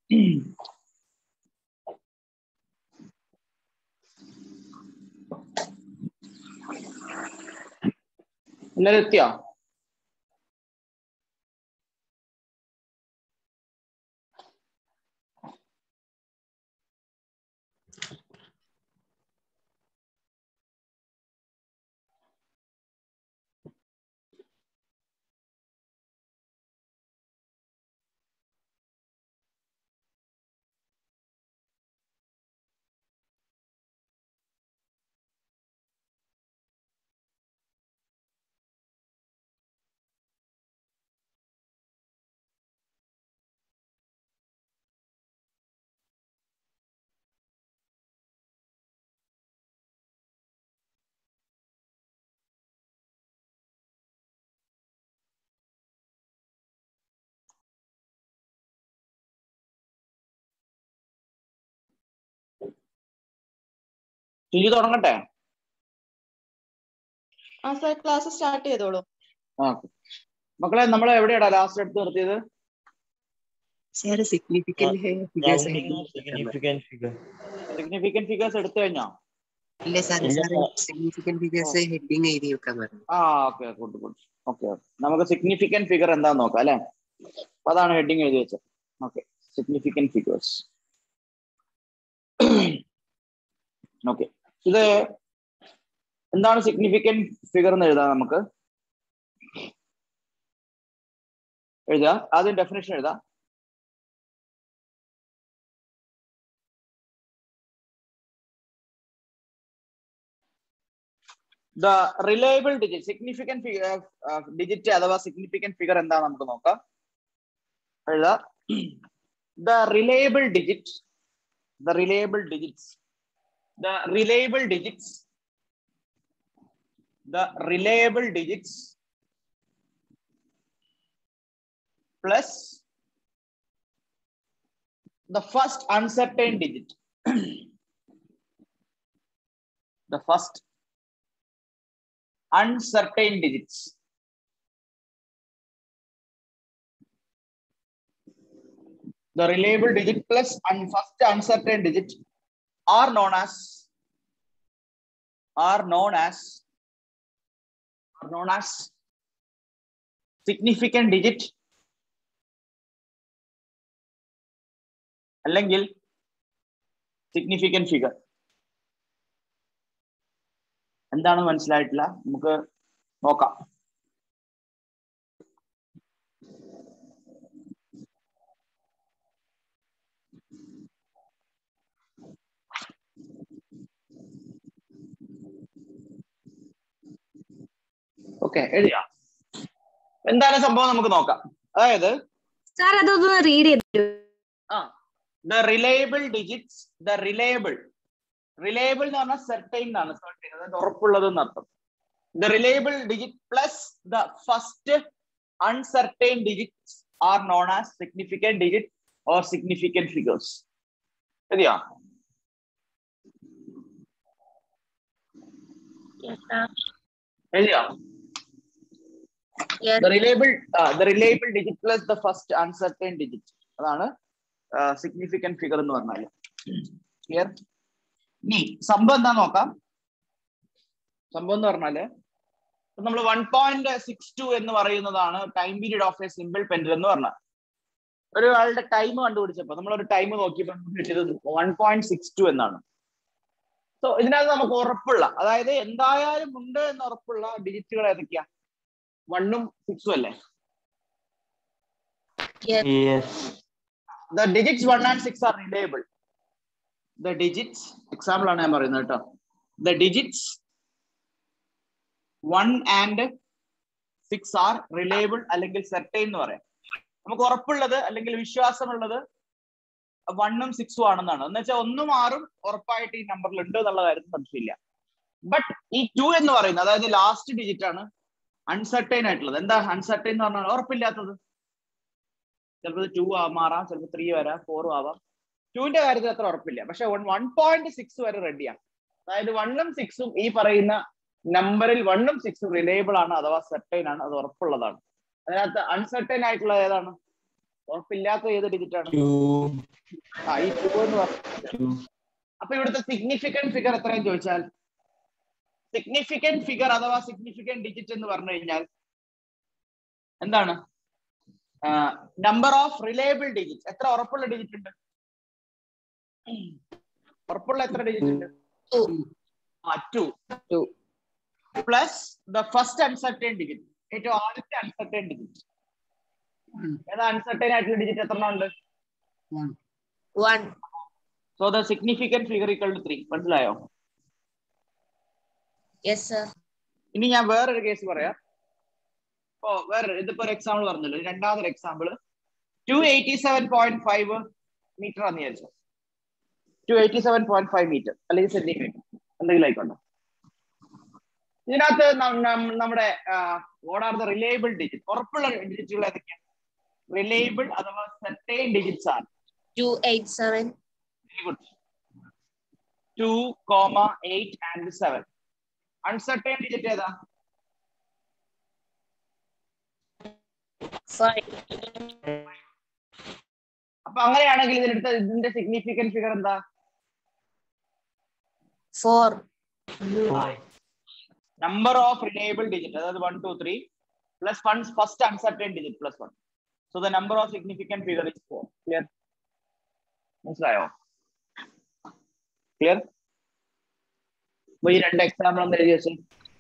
എല്ലാരും എത്തിയോ ടിജി തുടങ്ങട്ടെ ആ സാർ ക്ലാസ് സ്റ്റാർട്ട് ചെയ്തോളൂ ആ മക്കളെ നമ്മൾ എവിടെയാടാ ലാസ്റ്റ് എടുത്ത് നിർത്തിയത് सर सिग्निफिकेंट है figures Counting of significant figure. Significant figures എടുത്തു കഴിഞ്ഞോ ഇല്ല സാർ ഇല്ല സാർ സിഗ്നിഫിക്കന്റ് ഫിഗേഴ്സ് ഹെഡിങ് എഴുതി വെക്കാൻ പറഞ്ഞു ആ ഓക്കെ ഗുഡ് ഗുഡ് ഓക്കെ നമുക്ക് സിഗ്നിഫിക്കന്റ് ഫിഗർ എന്താന്ന് നോക്കാം അല്ലെ അപ്പൊ അതാണ് ഹെഡിങ് എഴുതി വെച്ചത് ഓക്കെ സിഗ്നിഫിക്കന്റ് ഫിഗേഴ്സ് ഓക്കെ ഇത് എന്താണ് സിഗ്നിഫിക്കന്റ് ഫിഗർ എന്ന് എഴുതാം നമുക്ക് എഴുതാ ആദ്യം ഡെഫിനേഷൻ എഴുതാം the reliable digit significant digit അഥവാ സിഗ്നിഫിക്കന്റ് ഫിഗർ എന്താ നമുക്ക് നോക്കാം എഴുതാ the reliable digit the reliable digits the reliable digits the reliable digits plus the first uncertain digit the first uncertain digits the reliable digit plus and first uncertain digit are known as are known as are known as significant digit അല്ലെങ്കിൽ significant figure എന്താണ് മനസ്സിലായിട്ടില്ല നമുക്ക് നോക്കാം okay എഴുതിയ എന്താണ് സംഭവം നമുക്ക് നോക്കാം അതായത് സാർ അതൊന്ന് റീഡ് ചെയ്തു ആ the reliable digits the reliable reliable എന്ന് പറഞ്ഞാൽ സെർട്ടൈൻ എന്നാണ് സെർട്ടൈൻ അതായത് ഉറപ്പുള്ളത് എന്നർത്ഥം the reliable digit plus the first uncertain digits are known as significant digit or significant figures ശരിയാ എഴുതിയോ the reliable the reliable digit plus the first uncertain digit അതാണ് significant figure എന്ന് പറഞ്ഞാല് ക്ലിയർ ഇനി സംഭവം എന്താ നോക്കാം സംഭവം എന്ന് പറഞ്ഞാല് നമ്മൾ വൺ പോയിന്റ് സിക്സ് ടു എന്ന് പറയുന്നതാണ് time period of a simple pendulum എന്ന് പറഞ്ഞാൽ ഒരാളുടെ ടൈം കണ്ടുപിടിച്ചപ്പോ നമ്മളൊരു ടൈം നോക്കിയപ്പോൾ നമുക്ക് കിട്ടിയത് വൺ പോയിന്റ് സിക്സ് ടു എന്നാണ് സോ ഇതിനകത്ത് നമുക്ക് ഉറപ്പുള്ള അതായത് എന്തായാലും ഉണ്ട് എന്ന് ഉറപ്പുള്ള ഡിജിറ്റുകൾ ഏതൊക്കെയാ വണ്ണും സിക്സും അല്ലേ Yes. the digits 1 and 6 are reliable the digits example ആണ് ഞാൻ പറയുന്നത് കേട്ടോ the digits 1 and 6 are reliable അല്ലെങ്കിൽ certain എന്ന് പറയാം നമുക്ക് ഉറപ്പുള്ളത് അല്ലെങ്കിൽ വിശ്വാസമുള്ളത് വണ്ണും സിക്സും ആണെന്നാണ് എന്ന് വെച്ചാൽ ഒന്നും ആറും ഉറപ്പായിട്ട് ഈ നമ്പറിൽ ഉണ്ട് എന്നുള്ള കാര്യത്തിൽ സംശയമില്ല ബട്ട് ഈ ടു എന്ന് പറയുന്നത് അതായത് ലാസ്റ്റ് ഡിജിറ്റ് ആണ് അൺസർട്ടൈൻ ആയിട്ടുള്ളത് എന്താ അൺസർട്ടൈൻ എന്ന് പറഞ്ഞാൽ ഉറപ്പില്ലാത്തത് ചിലപ്പോൾ ടു മാറാം ചിലപ്പോൾ ത്രീ വരാം ഫോറും ആവാം ടുവിന്റെ കാര്യത്തിൽ അത്ര ഉറപ്പില്ല പക്ഷെ വൺ പോയിന്റ് സിക്സ് വരെ റെഡിയാണ് അതായത് വണ്ണും സിക്സും ഈ പറയുന്ന നമ്പറിൽ വണ്ണും സിക്സും റിലയബിൾ ആണ് അഥവാ സെർട്ടൈൻ ആണ് അത് ഉറപ്പുള്ളതാണ് അതിനകത്ത് അൺസർട്ടൈൻ ആയിട്ടുള്ള ഏതാണ് ഉറപ്പില്ലാത്ത ഏത് ഡിജിറ്റ് ആണ് Two. ആ ഈ ടു എന്ന് പറഞ്ഞു Two. അപ്പൊ ഇവിടുത്തെ സിഗ്നിഫിക്കന്റ് ഫിഗർ എത്രയും ചോദിച്ചാൽ സിഗ്നിഫിക്കന്റ് ഫിഗർ അഥവാ സിഗ്നിഫിക്കന്റ് ഡിജിറ്റ് എന്ന് പറഞ്ഞു കഴിഞ്ഞാൽ എന്താണ് നമ്പർ ഓഫ് റിലയബിൾ ഡിജിറ്റ് എത്ര ഉറപ്പുള്ള ഡിജിറ്റ് ഉണ്ട് ഉറപ്പുള്ള എത്ര ഡിജിറ്റ് ഉണ്ട് ആ two two plus the first uncertain digit ഏറ്റവും ആദ്യത്തെ അൺസർട്ടൈൻ ഡിജിറ്റ് ഏതാ അൺസർട്ടൈൻ ആയിട്ടുള്ള ഡിജിറ്റ് എത്ര ഉണ്ട് one so the significant figure equal to three മനസ്സിലായോ യെസ് സർ ഇനി ഞാൻ വേറൊരു കേസ് പറയാം ഓ വേറെ ഇതിപ്പോ ഒരു എക്സാമ്പിൾ പറഞ്ഞല്ലോ രണ്ടാമതൊരു example two eighty seven point five metre ആണെന്ന് വിചാരിച്ചു two eighty seven point five metre അല്ലെങ്കിൽ സെന്റിമീറ്റർ എന്തെങ്കിലും ആയിക്കോട്ടെ ഇതിനകത്ത് നം- നം- നമ്മുടെ what are the reliable digit ഉറപ്പുള്ള ഡിജിറ്റുകൾ ഏതൊക്കെയാണ് റിലയബിൾ അഥവാ സെർട്ടൈൻ ഡിജിറ്റ്സ് ആണ് two eight seven very good two comma eight and seven uncertain digit ഏതാ ഫൈവ് അപ്പൊ അങ്ങനെയാണെങ്കിൽ ഇതിനടുത്ത് ഇതിന്റെ സിഗ്നിഫിക്കന്റ് ഫിഗർ എന്താ four Five. Number of reliable digit അതായത് one to three plus one first uncertain digit plus one so the number of significant figure is four clear മനസ്സിലായോ clear അപ്പൊ ഈ രണ്ട് എക്സാമ്പിൾ ഒന്ന് എഴുതി വെച്ചു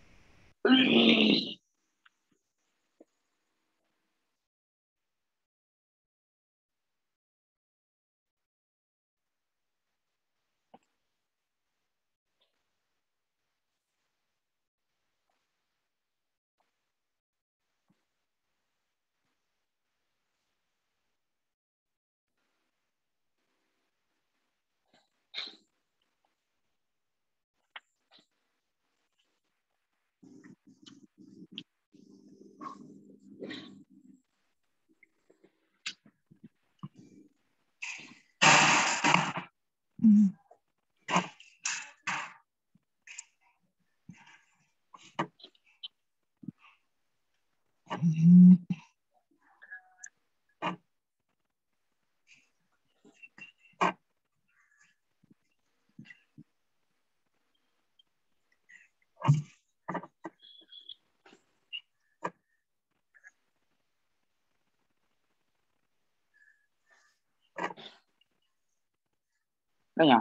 കഴിഞ്ഞോ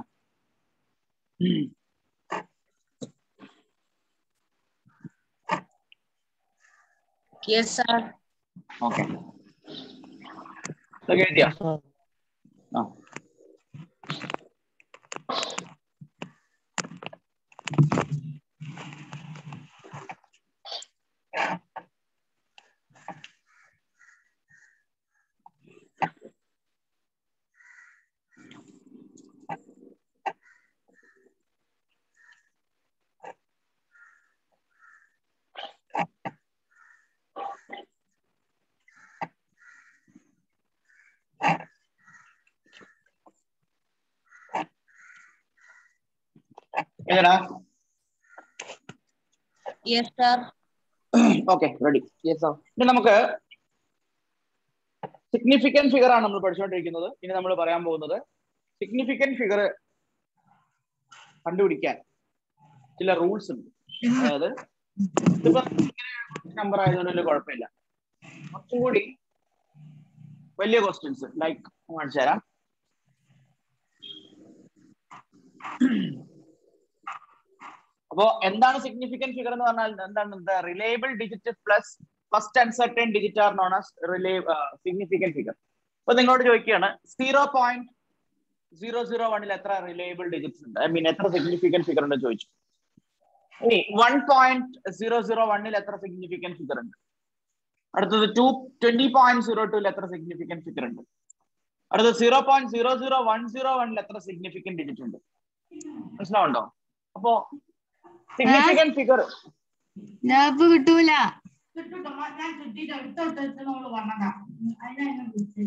യെസ് സർ ഓക്കെ ഇതൊക്കെ എഴുതിയോ Yes, sir. ആ എങ്ങനാ yes sir okay ready yes ഇനി നമുക്ക് സിഗ്നിഫിക്കന്റ് ഫിഗർ ആണ് നമ്മൾ പഠിച്ചുകൊണ്ടിരിക്കുന്നത് ഇനി നമ്മൾ പറയാൻ പോകുന്നത് സിഗ്നിഫിക്കന്റ് ഫിഗർ കണ്ടുപിടിക്കാൻ ചില റൂൾസ് ഉണ്ട് അതായത് ഇതിപ്പോ നമ്പർ ആയതുകൊണ്ട് വലിയ കുഴപ്പമില്ല കുറച്ചും കൂടി വലിയ ക്വസ്റ്റ്യൻസ് ലൈക്ക് കാണിച്ചു തരാം അപ്പോ എന്താണ് സിഗ്നിഫിക്കന്റ് ഫിഗർ എന്ന് പറഞ്ഞാൽ എന്താണ് reliable digit plus first uncertain digit are known as rely significant figure അപ്പൊ നിങ്ങളോട് ചോദിക്കുകയാണ് സീറോ പോയിന്റ് സീറോ സീറോ വണ്ണിൽ എത്ര റിലയബിൾ ഡിജിറ്റ്സ് ഉണ്ട് ഐ മീൻ എത്ര സിഗ്നിഫിക്കന്റ് ഫിഗർ ഉണ്ട് ചോദിച്ചു ഇനി വൺ പോയിന്റ് സീറോ സീറോ വണ്ണിൽ എത്ര സിഗ്നിഫിക്കന്റ് ഫിഗർ ഉണ്ട് അടുത്തത് ടു ട്വന്റി പോയിന്റ് സീറോ ടൂവിൽ എത്ര സിഗ്നിഫിക്കന്റ് ഫിഗർ ഉണ്ട് അടുത്തത് zero point zero zero one zero വണ്ണിൽ എത്ര സിഗ്നിഫിക്കന്റ് ഡിജിറ്റ് ഉണ്ട് മനസ്സിലാവുണ്ടോ അപ്പോ സിഗ്നിഫിക്കന്റ് ഫിഗർ ലാബ് കിട്ടൂല ഞാൻ ചുറ്റിട്ട് എടുത്തോട്ട് നമ്മൾ വന്നതാ അതിനെ വിളിച്ച്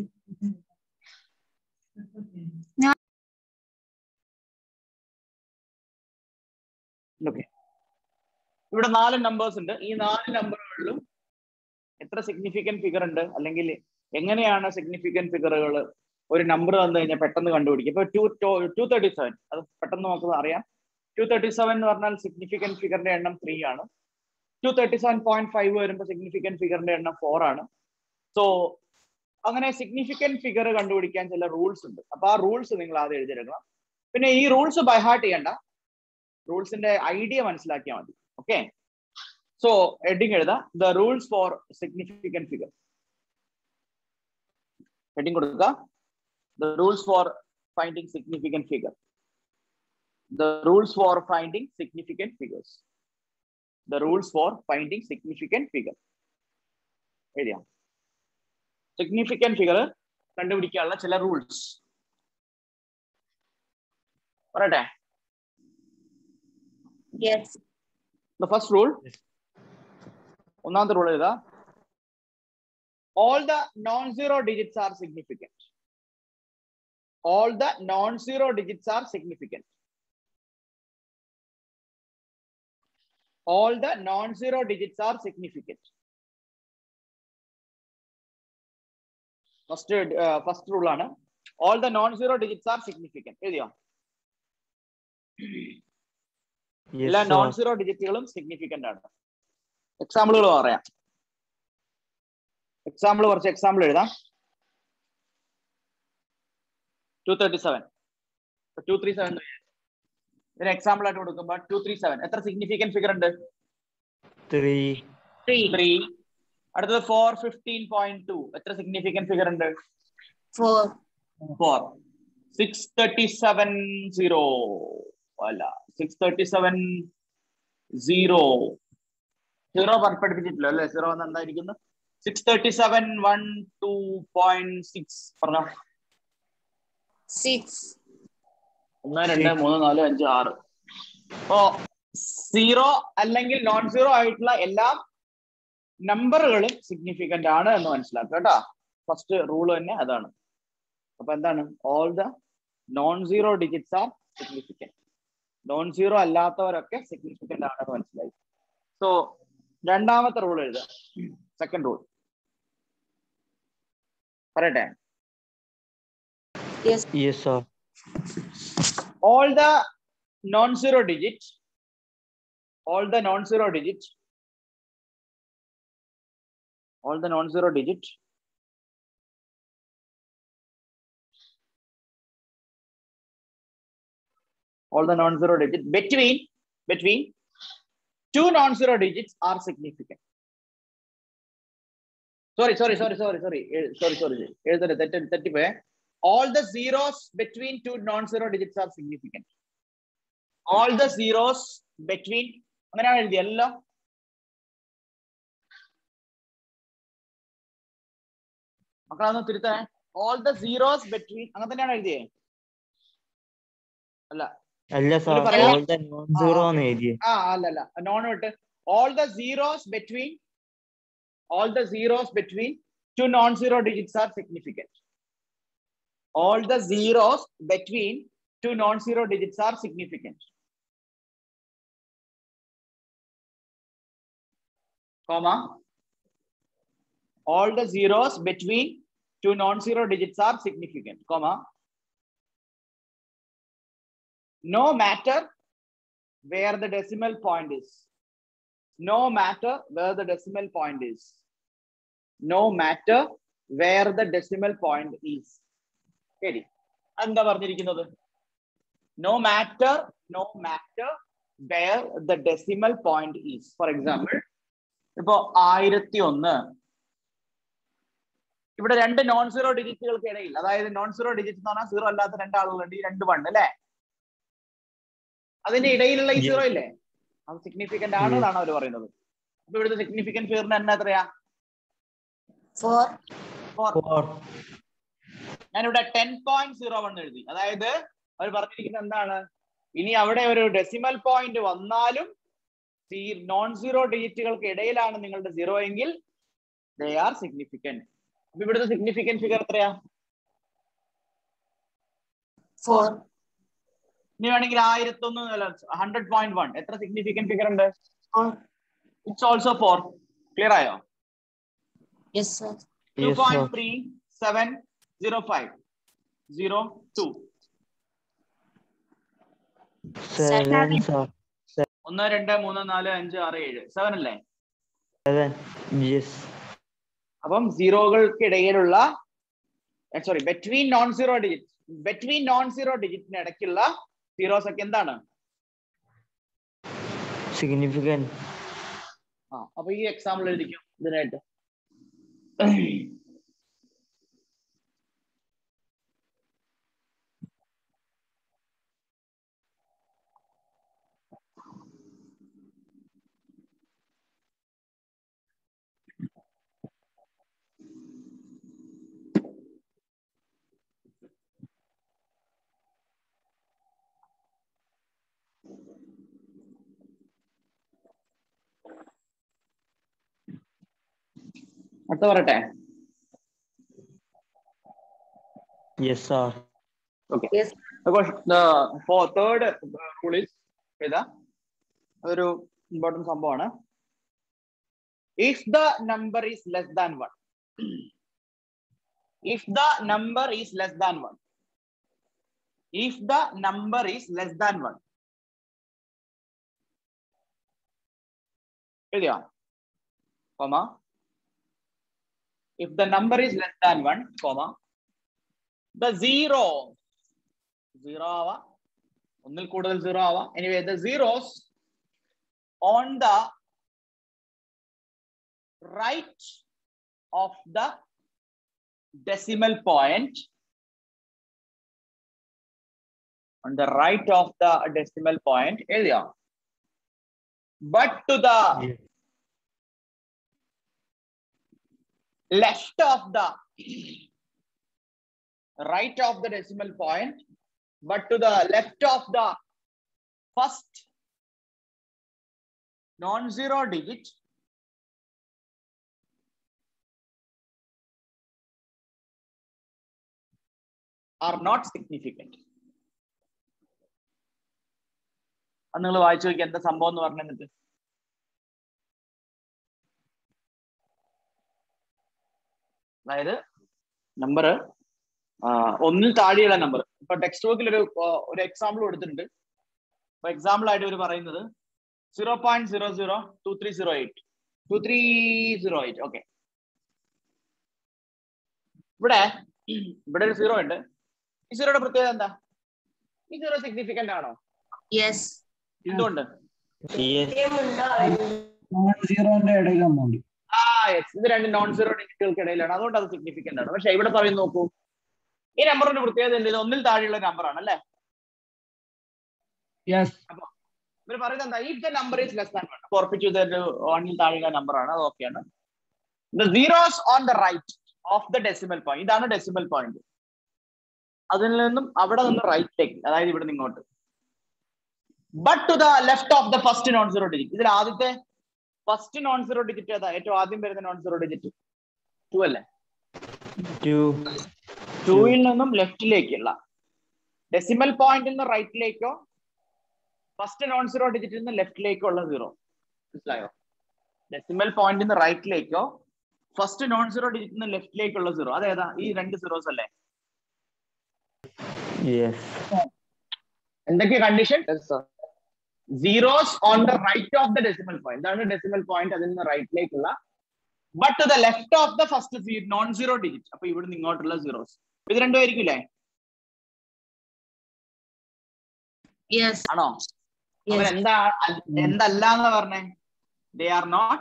ഓക്കെ ഇവിടെ നാല് നമ്പേഴ്സ് ഉണ്ട് ഈ നാല് നമ്പറുകളിലും എത്ര സിഗ്നിഫിക്കന്റ് ഫിഗർ ഉണ്ട് അല്ലെങ്കിൽ എങ്ങനെയാണ് സിഗ്നിഫിക്കന്റ് ഫിഗറുകൾ ഒരു നമ്പർ വന്നു കഴിഞ്ഞാൽ പെട്ടെന്ന് കണ്ടുപിടിക്കും ഇപ്പൊ ടു ടു തേർട്ടി സെവൻ അത് പെട്ടെന്ന് നമുക്ക് അറിയാം ടു തേർട്ടി സെവൻ എന്ന് പറഞ്ഞാൽ സിഗ്നിഫിക്കന്റ് ഫിഗറിന്റെ എണ്ണം ത്രീ ആണ് two thirty seven point five വരുമ്പോൾ സിഗ്നിഫിക്കന്റ് ഫിഗറിന്റെ എണ്ണം ഫോർ ആണ് സോ അങ്ങനെ സിഗ്നിഫിക്കന്റ് ഫിഗർ കണ്ടുപിടിക്കാൻ ചില റൂൾസ് ഉണ്ട് അപ്പൊ ആ റൂൾസ് നിങ്ങൾ ആദ്യം എഴുതിയെടുക്കണം പിന്നെ ഈ റൂൾസ് ബൈഹാർട്ട് ചെയ്യണ്ട റൂൾസിന്റെ ഐഡിയ മനസ്സിലാക്കിയാൽ മതി ഓക്കെ സോ ഹെഡിങ് എഴുതാം the rules for significant figure heading കൊടുക്കുക the rules for finding significant figure the rules for finding significant figures the rules for finding significant figure എഴുതിയാം സിഗ്നിഫിക്കന്റ് ഫിഗർ കണ്ടുപിടിക്കാനുള്ള ചില rules പറയട്ടെ Yes. The first rule Yes. ഒന്നാമത്തെ rule എഴുതാ all the non zero digits are significant all the non zero digits are significant all the non zero digits are significant first first rule ആണ് all the non zero digits are significant എഴുതിയോ എല്ലാ Yes, non sir. Zero ഡിജിറ്റുകളും significant ആണ് എക്സാമ്പിളുകൾ പറയാം example കുറച്ച് example എഴുതാം two thirty seven two three seven ഇതിന് എക്സാമ്പിൾ ആയിട്ട് കൊടുക്കുമ്പോൾ ടു ത്രീ സെവൻ എത്ര സിഗ്നിഫിക്കന്റ് ഫിഗർ ഉണ്ട് Three. Three. ത്രീ അടുത്തത് ഫോർ ഫിഫ്റ്റീൻ പോയിന്റ് ടു എത്ര സിഗ്നിഫിക്കന്റ് ഫിഗർ ഉണ്ട് Four. Four six thirty seven zero അല്ല six thirty seven zero zero പഠിപ്പിച്ചിട്ടില്ല അല്ലെ സീറോ എന്ന് എന്തായിരിക്കുന്നു six thirty seven one two point six പറഞ്ഞോ Six. ഒന്ന് രണ്ട് മൂന്ന് നാല് അഞ്ച് ആറ് അപ്പോ സീറോ അല്ലെങ്കിൽ നോൺ സീറോ ആയിട്ടുള്ള എല്ലാ നമ്പറുകളും സിഗ്നിഫിക്കന്റ് ആണ് എന്ന് മനസ്സിലാക്കുക കേട്ടോ ഫസ്റ്റ് റൂൾ തന്നെ അതാണ് അപ്പൊ എന്താണ് all the non zero digits are significant non zero അല്ലാത്തവരൊക്കെ സിഗ്നിഫിക്കന്റ് ആണെന്ന് മനസ്സിലായി സോ രണ്ടാമത്തെ റൂൾ എഴുതുക സെക്കൻഡ് റൂൾ പറയട്ടെ Yes. Yes, sir. all the non-zero digits, all the non-zero digits, all the non-zero digits all the non-zero digits between between two non-zero digits are significant. Sorry, sorry, sorry, sorry, sorry, eh, sorry, sorry. എഴുതരുത്, തെറ്റ് തെറ്റിപ്പോയെ all the zeros between two non-zero digits are significant. All the zeros between അങ്ങനെയാണ് എഴുതി എല്ലാം മക്കളൊന്ന് തിരുത്തണേ all the zeros between അങ്ങനെ തന്നെയാണ് എഴുതിയേ അല്ല അല്ല സാർ പറയാം. all the non-zero ആണ് എഴുതിയെ ആ അല്ല അല്ല നോൺ വിട്ട് all the zeros between all the zeros between two non zero digits are significant all the zeros between two non-zero digits are significant. Comma. All the zeros between two non-zero digits are significant. Comma. No matter where the decimal point is. No matter where the decimal point is. No matter where the decimal point is. ശരി എന്താ പറഞ്ഞിരിക്കുന്നത് no matter no matter where the decimal point is for example ഇപ്പോ ആയിരത്തി ഒന്ന് ഇവിടെ രണ്ട് non zero ഡിജിറ്റുകൾക്ക് ഇടയിൽ അതായത് നോൺ സീറോ ഡിജിറ്റ് എന്ന് പറഞ്ഞാൽ സീറോ അല്ലാത്ത രണ്ട് ആളുകളുണ്ട് ഈ രണ്ട് വൺ അല്ലേ അതിന്റെ ഇടയിലുള്ള ഈ സീറോ ഇല്ലേ അത് സിഗ്നിഫിക്കന്റ് ആണ് എന്നാണ് അവർ പറയുന്നത് അപ്പൊ ഇവിടുത്തെ സിഗ്നിഫിക്കന്റ് ഫിയറിന് എണ്ണ എത്രയാ Four. Four Four. ഞാനിവിടെ ടെൻ പോയിന്റ് സീറോ വൺ എഴുതി അതായത് അവർ പറഞ്ഞിരിക്കുന്നത് എന്താണ് ഇനി അവിടെ ഒരു ഡെസിമൽ പോയിന്റ് വന്നാലും നോൺ സീറോ ഡിജിറ്റുകൾക്ക് ഇടയിലാണ് നിങ്ങളുടെ സീറോ എങ്കിൽ ദേ ആർ സിഗ്നിഫിക്കന്റ് അപ്പൊ ഇവിടുത്തെ സിഗ്നിഫിക്കന്റ് ഫിഗർ എത്രയാ Four. ഇനി വേണമെങ്കിൽ ആയിരത്തി ഒന്ന് ഹൺഡ്രഡ് പോയിന്റ് വൺ എത്ര സിഗ്നിഫിക്കന്റ് ഫിഗർ ഉണ്ട് Four. It's also four clear ആയോ Yes, sir. Two Yes, point sir. Three seven zero five zero two Seven, sir. ഒന്ന് രണ്ട് മൂന്ന് നാല് അഞ്ച് ആറ് ഏഴ് സെവൻ അല്ലേ Seven. Yes. അപ്പം സീറോകൾക്കിടയിലുള്ള sorry between non zero digit between non zero ഡിജിറ്റിന് ഇടയ്ക്കുള്ള സീറോസ് ഒക്കെ എന്താണ് Significant. ആ അപ്പൊ ഈ എക്സാമ്പിൾ എഴുതിക്കും ഇതിനായിട്ട് അടുത്ത പറയട്ടെ Yes, sir. Okay Yes. Four third rule is ഏതാ അതൊരു ഇമ്പോർട്ടൻറ്റ് സംഭവമാണ് if the number is less than one if the number is less than one if the number is less than one എഴുതിയോ comma if the number is less than 1 comma the zero zero ആവാം ഒന്നിൽ കൂടുതൽ zero ആവാം anyway the zeros on the right of the decimal point on the right of the decimal point എഴുതിയോ but to the Yes. left of the right of the decimal point, but to the left of the first non-zero digit, are not significant. അത് നിങ്ങൾ വായിച്ചു നോക്കി എന്താ സംഭവം എന്ന് പറഞ്ഞു എന്നിട്ട് അതായത് നമ്പർ ഒന്നിൽ താഴെയുള്ള നമ്പർ ഇപ്പൊ ടെക്സ്റ്റ് ബുക്കിൽ ഒരു ആ, ഒരു എക്സാമ്പിൾ കൊടുത്തിട്ടുണ്ട് ഇപ്പൊ എക്സാമ്പിൾ ആയിട്ട് ഇവർ പറയുന്നത് zero point zero zero two three zero eight two three zero eight okay ഇവിടെ ഇവിടെ ഒരു സീറോ ഉണ്ട് ഈ സീറോയുടെ പ്രത്യേകത എന്താ ഈ സീറോ സിഗ്നിഫിക്കന്റ് ആണോ Yes. എന്തുകൊണ്ട് Yes. നോൺ സീറോന്റെ ഇടയിൽ അമൗണ്ട് ആ യെസ് ഇത് രണ്ട് നോൺ സീറോ ഡിജിറ്റുകൾക്കിടയിലാണ് അതുകൊണ്ട് അത് സിഗ്നിഫിക്കന്റ് ആണ് പക്ഷെ ഇവിടെ പറയുന്നത് നോക്കൂ ഈ നമ്പറിന്റെ പ്രത്യേകത എന്ത് ഇത് ഒന്നിൽ താഴെയുള്ള നമ്പർ ആണ് അല്ലേ യെസ് ഇവർ പറയുന്നത് എന്താ if the number is less than one ഉറപ്പിച്ചു ഇതൊരു വണ്ണിൽ താഴെയുള്ള നമ്പർ ആണ് അത് ഓക്കെയാണ് the zeros on the right of the decimal point ഇതാണ് ഡെസിമൽ പോയിന്റ് അതിൽ നിന്നും അവിടെ നിന്ന് റൈറ്റിലേക്ക് അതായത് ഇവിടെ നിന്ന് ഇങ്ങോട്ട് but to the left of the first non zero digit ഇതിൽ ആദ്യത്തെ ഫസ്റ്റ് നോൺ സീറോ ഡിജിറ്റ് ഏതാ ഏറ്റവും ആദ്യം വരുന്ന നോൺ സീറോ ഡിജിറ്റ് ടു അല്ലേ Two. ടൂയിൽ നിന്നും ലെഫ്റ്റിലേക്കുള്ള ഡെസിമൽ പോയിന്റിൽ നിന്ന് റൈറ്റിലേക്കോ ഫസ്റ്റ് നോൺ സീറോ ഡിജിറ്റിൽ നിന്ന് ലെഫ്റ്റിലേക്കോ ഉള്ള സീറോ മനസ്സിലായോ ഡെസിമൽ പോയിന്റിൽ നിന്ന് റൈറ്റിലേക്കോ ഫസ്റ്റ് നോൺ സീറോ ഡിജിറ്റിൽ നിന്ന് ലെഫ്റ്റിലേക്കുള്ള സീറോ അതേതാ ഈ രണ്ട് സീറോസ് അല്ലേ Yes. എന്തൊക്കെ condition zeros on the right of the decimal point ഇതാണ് ഡെസിമൽ പോയിന്റ് അതിൽ നിന്ന് റൈറ്റിലേക്കുള്ള but to the left of the first non zero digit അപ്പൊ ഇവിടെ നിന്ന് ഇങ്ങോട്ടുള്ള സീറോസ് ഇത് രണ്ടും ആയിരിക്കില്ലേ Yes. ആണോ Yes. അവരെന്താ അൽ- എന്തല്ല എന്ന് പറഞ്ഞേ they are not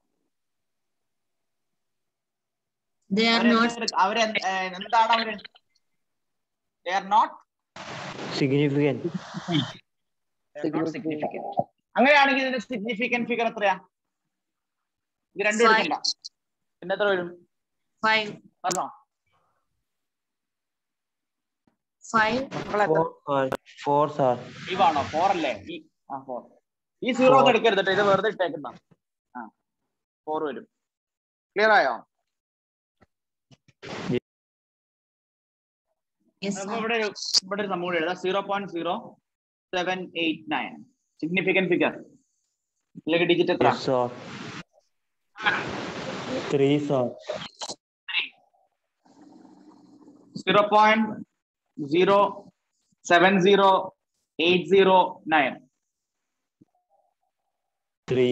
They are not. അവരെ എന്താണ് അവര് they are not Significant. Significant അങ്ങനെയാണെങ്കിൽ ഇതിന്റെ സിഗ്നിഫിക്കന്റ് ഫിഗർ എത്രയാ ഇത് രണ്ടും Five. എടുക്കണ്ട പിന്നെ എത്ര വരും Five. പറഞ്ഞോ Five. മക്കളെ Four, sir. Four, sir. Five ആണോ ഫോർ അല്ലേ ഈ ആ ഫോർ ഈ സീറോ ഒന്നും എടുക്കരുത് കേട്ടോ ഇത് വെറുതെ ഇട്ടേക്കുന്ന ആ ഫോർ വരും ക്ലിയർ ആയോ Yes. അപ്പൊ sir. ഇവിടെ ഒരു ഇവിടെ ഒരു സംഭവം എഴുതാം zero point zero seven eight nine significant figure അല്ലെങ്കിൽ ഡിജിറ്റ് എത്ര Yes, sir. Three, sir. Zero point zero seven zero eight zero nine Three.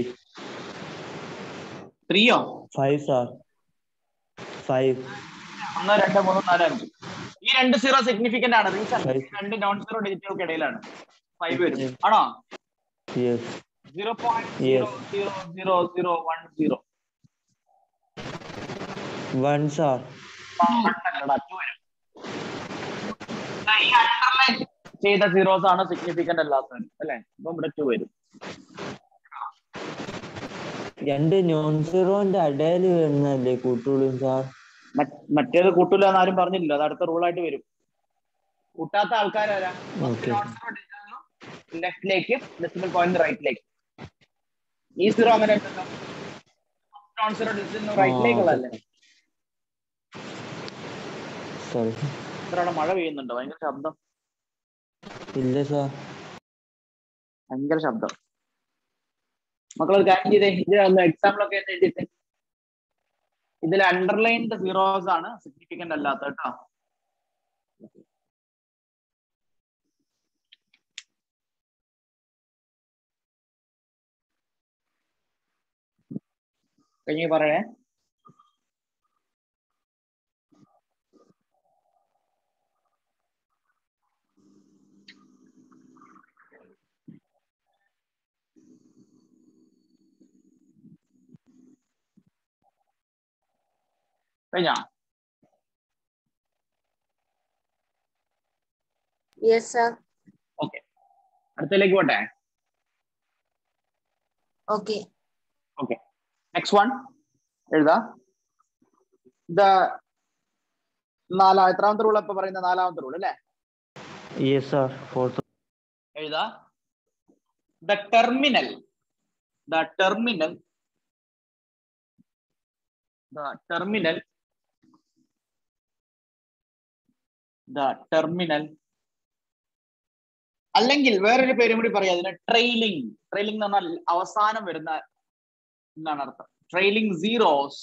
ത്രീയോ Five, sir. Five. ഒന്ന് രണ്ട് മൂന്ന് നാല് അഞ്ച് ഈ രണ്ട് സീറോ സിഗ്നിഫിക്കന്റ് ആണ് റീസൺ Five. രണ്ട് നോൺ സീറോ ഡിജിറ്റുകൾക്ക് ഇടയിലാണ് ഫൈവ് വരും ആണോ Yes. Zero point zero Yes. Zero zero zero one zero One, sir. അല്ലടാ ടു വരും ദാ ഈ അണ്ടർലൈൻ ചെയ്ത സീറോസ് ആണ് സിഗ്നിഫിക്കന്റ് അല്ലാത്തത് അല്ലെ അപ്പൊ ഇവിടെ ടു വരും രണ്ട് നോൺ സീറോന്റെ ഇടയിൽ വരുന്നല്ലേ കൂട്ടുള്ളൂ സാർ മറ്റ്- മറ്റേത് കൂട്ടില്ല എന്ന് ആരും പറഞ്ഞില്ല അത് അടുത്ത റൂളായിട്ട് വരും കൂട്ടാത്ത ആൾക്കാരാരാ Okay. ലെഫ്റ്റിലേക്ക് ഡെസിമൽ പോയിന്റ് റൈറ്റിലേക്ക് ഈ സീറോ അങ്ങനെ ഉണ്ടല്ലോ നോൺ സീറോ ഡിസിമൽ റൈറ്റിലേക്കുള്ളതല്ലേ സോറി ഇത്ര അവിടെ മഴ പെയ്യുന്നുണ്ടോ ഭയങ്കര ശബ്ദം ഇല്ല സാർ ഭയങ്കര ശബ്ദം മക്കളൊരു കാര്യം ചെയ്തേ ഇത് എക്സാമ്പിൾ ഒക്കെ ഒന്ന് എഴുതിയിട്ട് ഇതിൽ അണ്ടർലൈൻഡ് സീറോസ് ആണ് സിഗ്നിഫിക്കന്റ് അല്ലാത്ത കേട്ടോ കഴിഞ്ഞ് പറയണേ കഴിഞ്ഞോ Yes, sir. ഓക്കെ അടുത്തതിലേക്ക് പോട്ടെ Okay. ഓക്കെ നെക്സ്റ്റ് വൺ എഴുതാ ദ നാലാ എത്രാമത്തെ റൂൾ ഇപ്പൊ പറയുന്ന നാലാമത്തെ റൂൾ അല്ലേ യെസ് സാർ ഫോർത്ത് എഴുതാ the terminal the terminal the terminal the terminal അല്ലെങ്കിൽ വേറൊരു പേരും കൂടി പറയാം അതിന് ട്രെയിലിംഗ് ട്രെയിലിംഗ് എന്ന് പറഞ്ഞാൽ അവസാനം വരുന്ന എന്നാണ് അർത്ഥം trailing zeros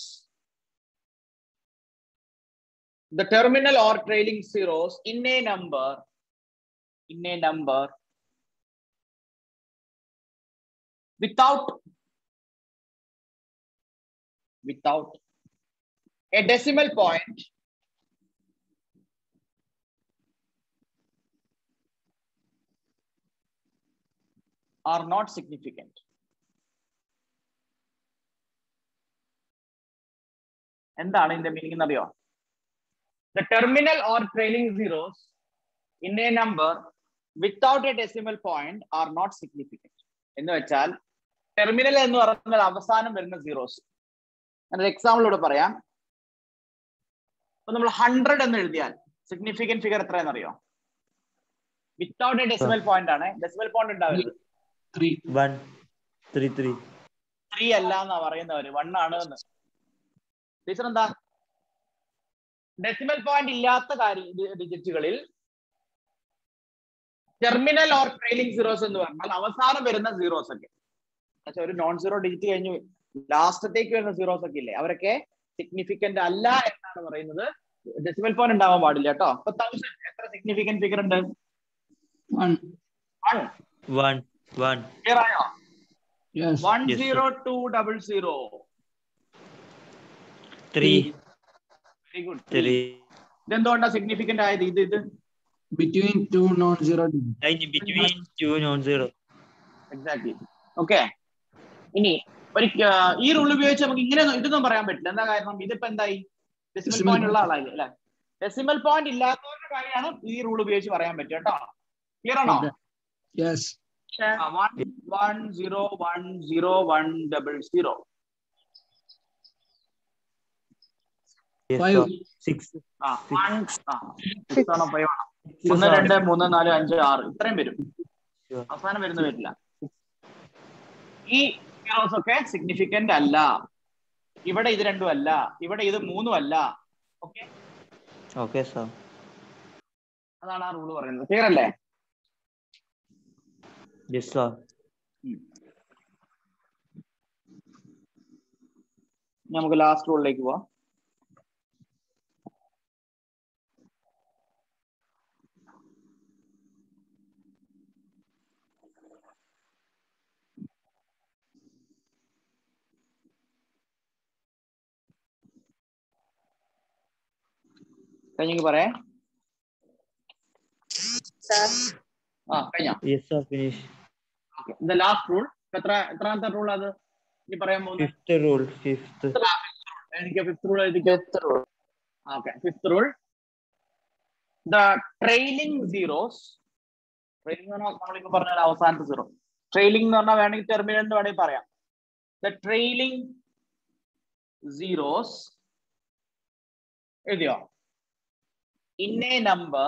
the terminal or trailing zeros in a number in a number without without a decimal point are not significant എന്താണ് ഇതിന്റെ മീനിങ് എന്നറിയോ the terminal or trailing zeros in a number without a decimal point are not significant എന്ന് വെച്ചാൽ terminal എന്ന് പറയുന്നത് അവസാനം വരുന്ന zeros ഞാനൊരു എക്സാമ്പിൾ ഇവിടെ പറയാം ഇപ്പൊ നമ്മൾ ഹൺഡ്രഡ് എന്ന് എഴുതിയാൽ സിഗ്നിഫിക്കന്റ് ഫിഗർ എത്രയെന്ന് അറിയോ വിത്തൗട്ട് എ ഡെസിമൽ പോയിന്റ് ആണ് ഡെസിമൽ പോയിന്റ് ഉണ്ടാവില്ല three one three three three അല്ല എന്നാ പറയുന്നവര് വൺ ആണ് എന്ന് ടീച്ചർ എന്താ ഡെസിമൽ പോയിന്റ് ഇല്ലാത്ത കാര്യം ഡിജിറ്റുകളിൽ ടെർമിനൽ ഓർ ട്രെയിലിംഗ് സീറോസ് എന്ന് പറഞ്ഞാൽ അവസാനം വരുന്ന സീറോസ് ഒക്കെ പക്ഷെ ഒരു നോൺ സീറോ ഡിജിറ്റ് കഴിഞ്ഞു ലാസ്റ്റത്തേക്ക് വരുന്ന സീറോസ് ഒക്കെ ഇല്ലേ അവരൊക്കെ സിഗ്നിഫിക്കന്റ് അല്ല എന്നാണ് പറയുന്നത് ഡെസിമൽ പോയിന്റ് ഉണ്ടാവാൻ പാടില്ല കേട്ടോ ഇപ്പൊ തൗസൻഡ് എത്ര സിഗ്നിഫിക്കന്റ് ഫിഗർ ഉണ്ട് one one one one clear ആയോ yes one Yes, sir. Zero two double zero three very good three ഇതെന്തുകൊണ്ടാ സിഗ്നിഫിക്കന്റ് ആയത് ഇത് ഇത് between two non zero between two non zero exactly okay ഇനി ഒരു ആ, ഈ റൂൾ ഉപയോഗിച്ച് നമുക്ക് ഇങ്ങനെ ഒന്നും- ഇതൊന്നും പറയാൻ പറ്റില്ല എന്താ കാരണം ഇതിപ്പോ എന്തായി ഡെസിമൽ Decimal പോയിന്റ് ഉള്ള ആളായില്ലേ അല്ലെ ഡെസിമൽ പോയിന്റ് ഇല്ലാത്തവരുടെ കാര്യമാണ് ഈ റൂൾ ഉപയോഗിച്ച് പറയാൻ പറ്റുക കേട്ടോ ക്ലിയർ ആണോ yes Sir. One one zero one zero one double zero five six ആ one, ആ, six ആണോ five ആണോ ഒന്ന് രണ്ട് മൂന്ന് നാല് അഞ്ച് ആറ് ഇത്രയും വരും Sure. അവസാനം വരുന്ന വരില്ല ഈ സീറോസ് ഒക്കെ സിഗ്നിഫിക്കന്റ് അല്ല ഇവിടെ ഇത് രണ്ടും അല്ല ഇവിടെ ഇത് മൂന്നും അല്ല ഓക്കെ ഓക്കെ സാർ അതാണ് ആ റൂള് പറയുന്നത് ക്ലിയർ അല്ലേ യെസ് സാർ ഇനി നമുക്ക് ലാസ്റ്റ് റൂളിലേക്ക് പോവാം കഴിഞ്ഞെങ്കിൽ പറയാ Sir. ആ കഴിഞ്ഞ Yes, sir. Finish. The last rule എത്ര എത്രാമത്തെ റൂൾ അത് ഇനി പറയാൻ പോകുന്നത് Fifth rule. Fifth. എനിക്ക് ഫിഫ്ത് റൂൾ എഴുതിക്കോ okay fifth rule the trailing zeros trailing എന്ന് പറഞ്ഞാൽ നമ്മളിപ്പോ പറഞ്ഞ പോലെ അവസാനത്തെ സീറോ ട്രെയിലിംഗ് എന്ന് പറഞ്ഞാൽ വേണമെങ്കിൽ ടെർമിനൽ എന്ന് വേണമെങ്കിൽ പറയാം ദ ട്രെയിലിംഗ് സീറോസ് എഴുതിയോ in a number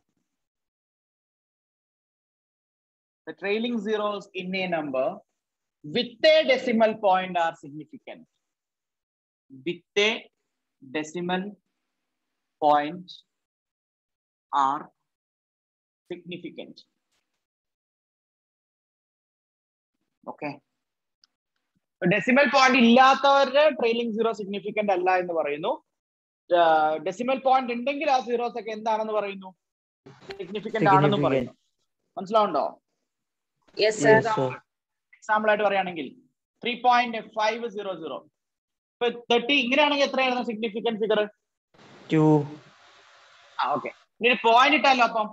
the trailing zeros in a number with a decimal point are significant. With a decimal point are significant. Okay. Decimal point ഇല്ലാത്തവരുടെ ട്രെയിലിംഗ് സീറോ സിഗ്നിഫിക്കന്റ് അല്ല എന്ന് പറയുന്നു decimal point ഉണ്ടെങ്കിൽ ആ zeros ഒക്കെ എന്താണെന്ന് പറയുന്നു സിഗ്നിഫിക്കന്റ് ആണെന്ന് പറയുന്നു മനസ്സിലാവുണ്ടോ Yes, sir. Yes, sir. Example ആയിട്ട് പറയുകയാണെങ്കിൽ three point five zero zero ഇപ്പൊ തേർട്ടി ഇങ്ങനെയാണെങ്കിൽ എത്രയായിരുന്നു സിഗ്നിഫിക്കൻറ്റ് ഫിഗർ Two. ആ ഓക്കെ ഇനി പോയിന്റ് ഇട്ടല്ലോ അപ്പം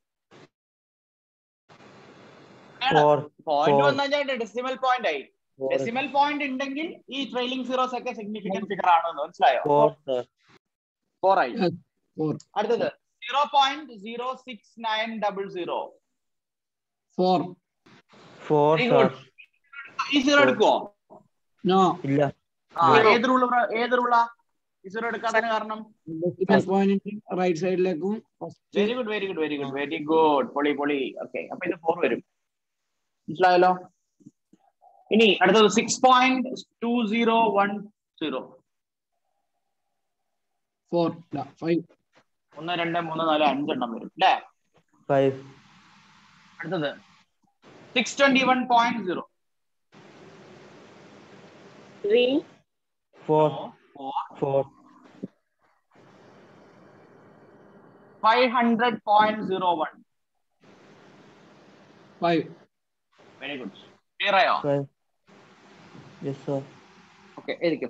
Four. Point Four. വന്നു കഴിഞ്ഞാൽ ഡെസിമൽ പോയിന്റ് ആയി Four. ഡെസിമൽ പോയിന്റ് ഉണ്ടെങ്കിൽ ഈ ട്രെയിലിംഗ് സീറോസ് ഒക്കെ സിഗ്നിഫിക്കന്റ് ഫിഗർ ആണെന്ന് മനസ്സിലായോ Four, sir. ഫോർ ആയി Yes. Four. അടുത്തത് zero point zero six nine double zero Four. Four, Very sir. good. ഈ സീറോ എടുക്കുവോ No. ഇല്ല. ആ, Zero. ഏത് റൂള് ഏത് റൂളാ ഈ സീറോ എടുക്കാത്തതിന് കാരണം Decimal point റൈറ്റ് സൈഡിലേക്കും very good very good very good very good പൊളി പൊളി ഓക്കെ അപ്പൊ ഇത് ഫോർ വരും മനസ്സിലായല്ലോ ഇനി അടുത്തത് six point two zero one zero four five ഒന്ന് രണ്ട് മൂന്ന് നാല് അഞ്ചെണ്ണം വരും അല്ലേ Five. അടുത്തത് six twenty one point zero Three. Four. Four Four. Five hundred point zero one five very good clear ആയോ Five. Yes, sir. ഓക്കെ എഴുതിക്കും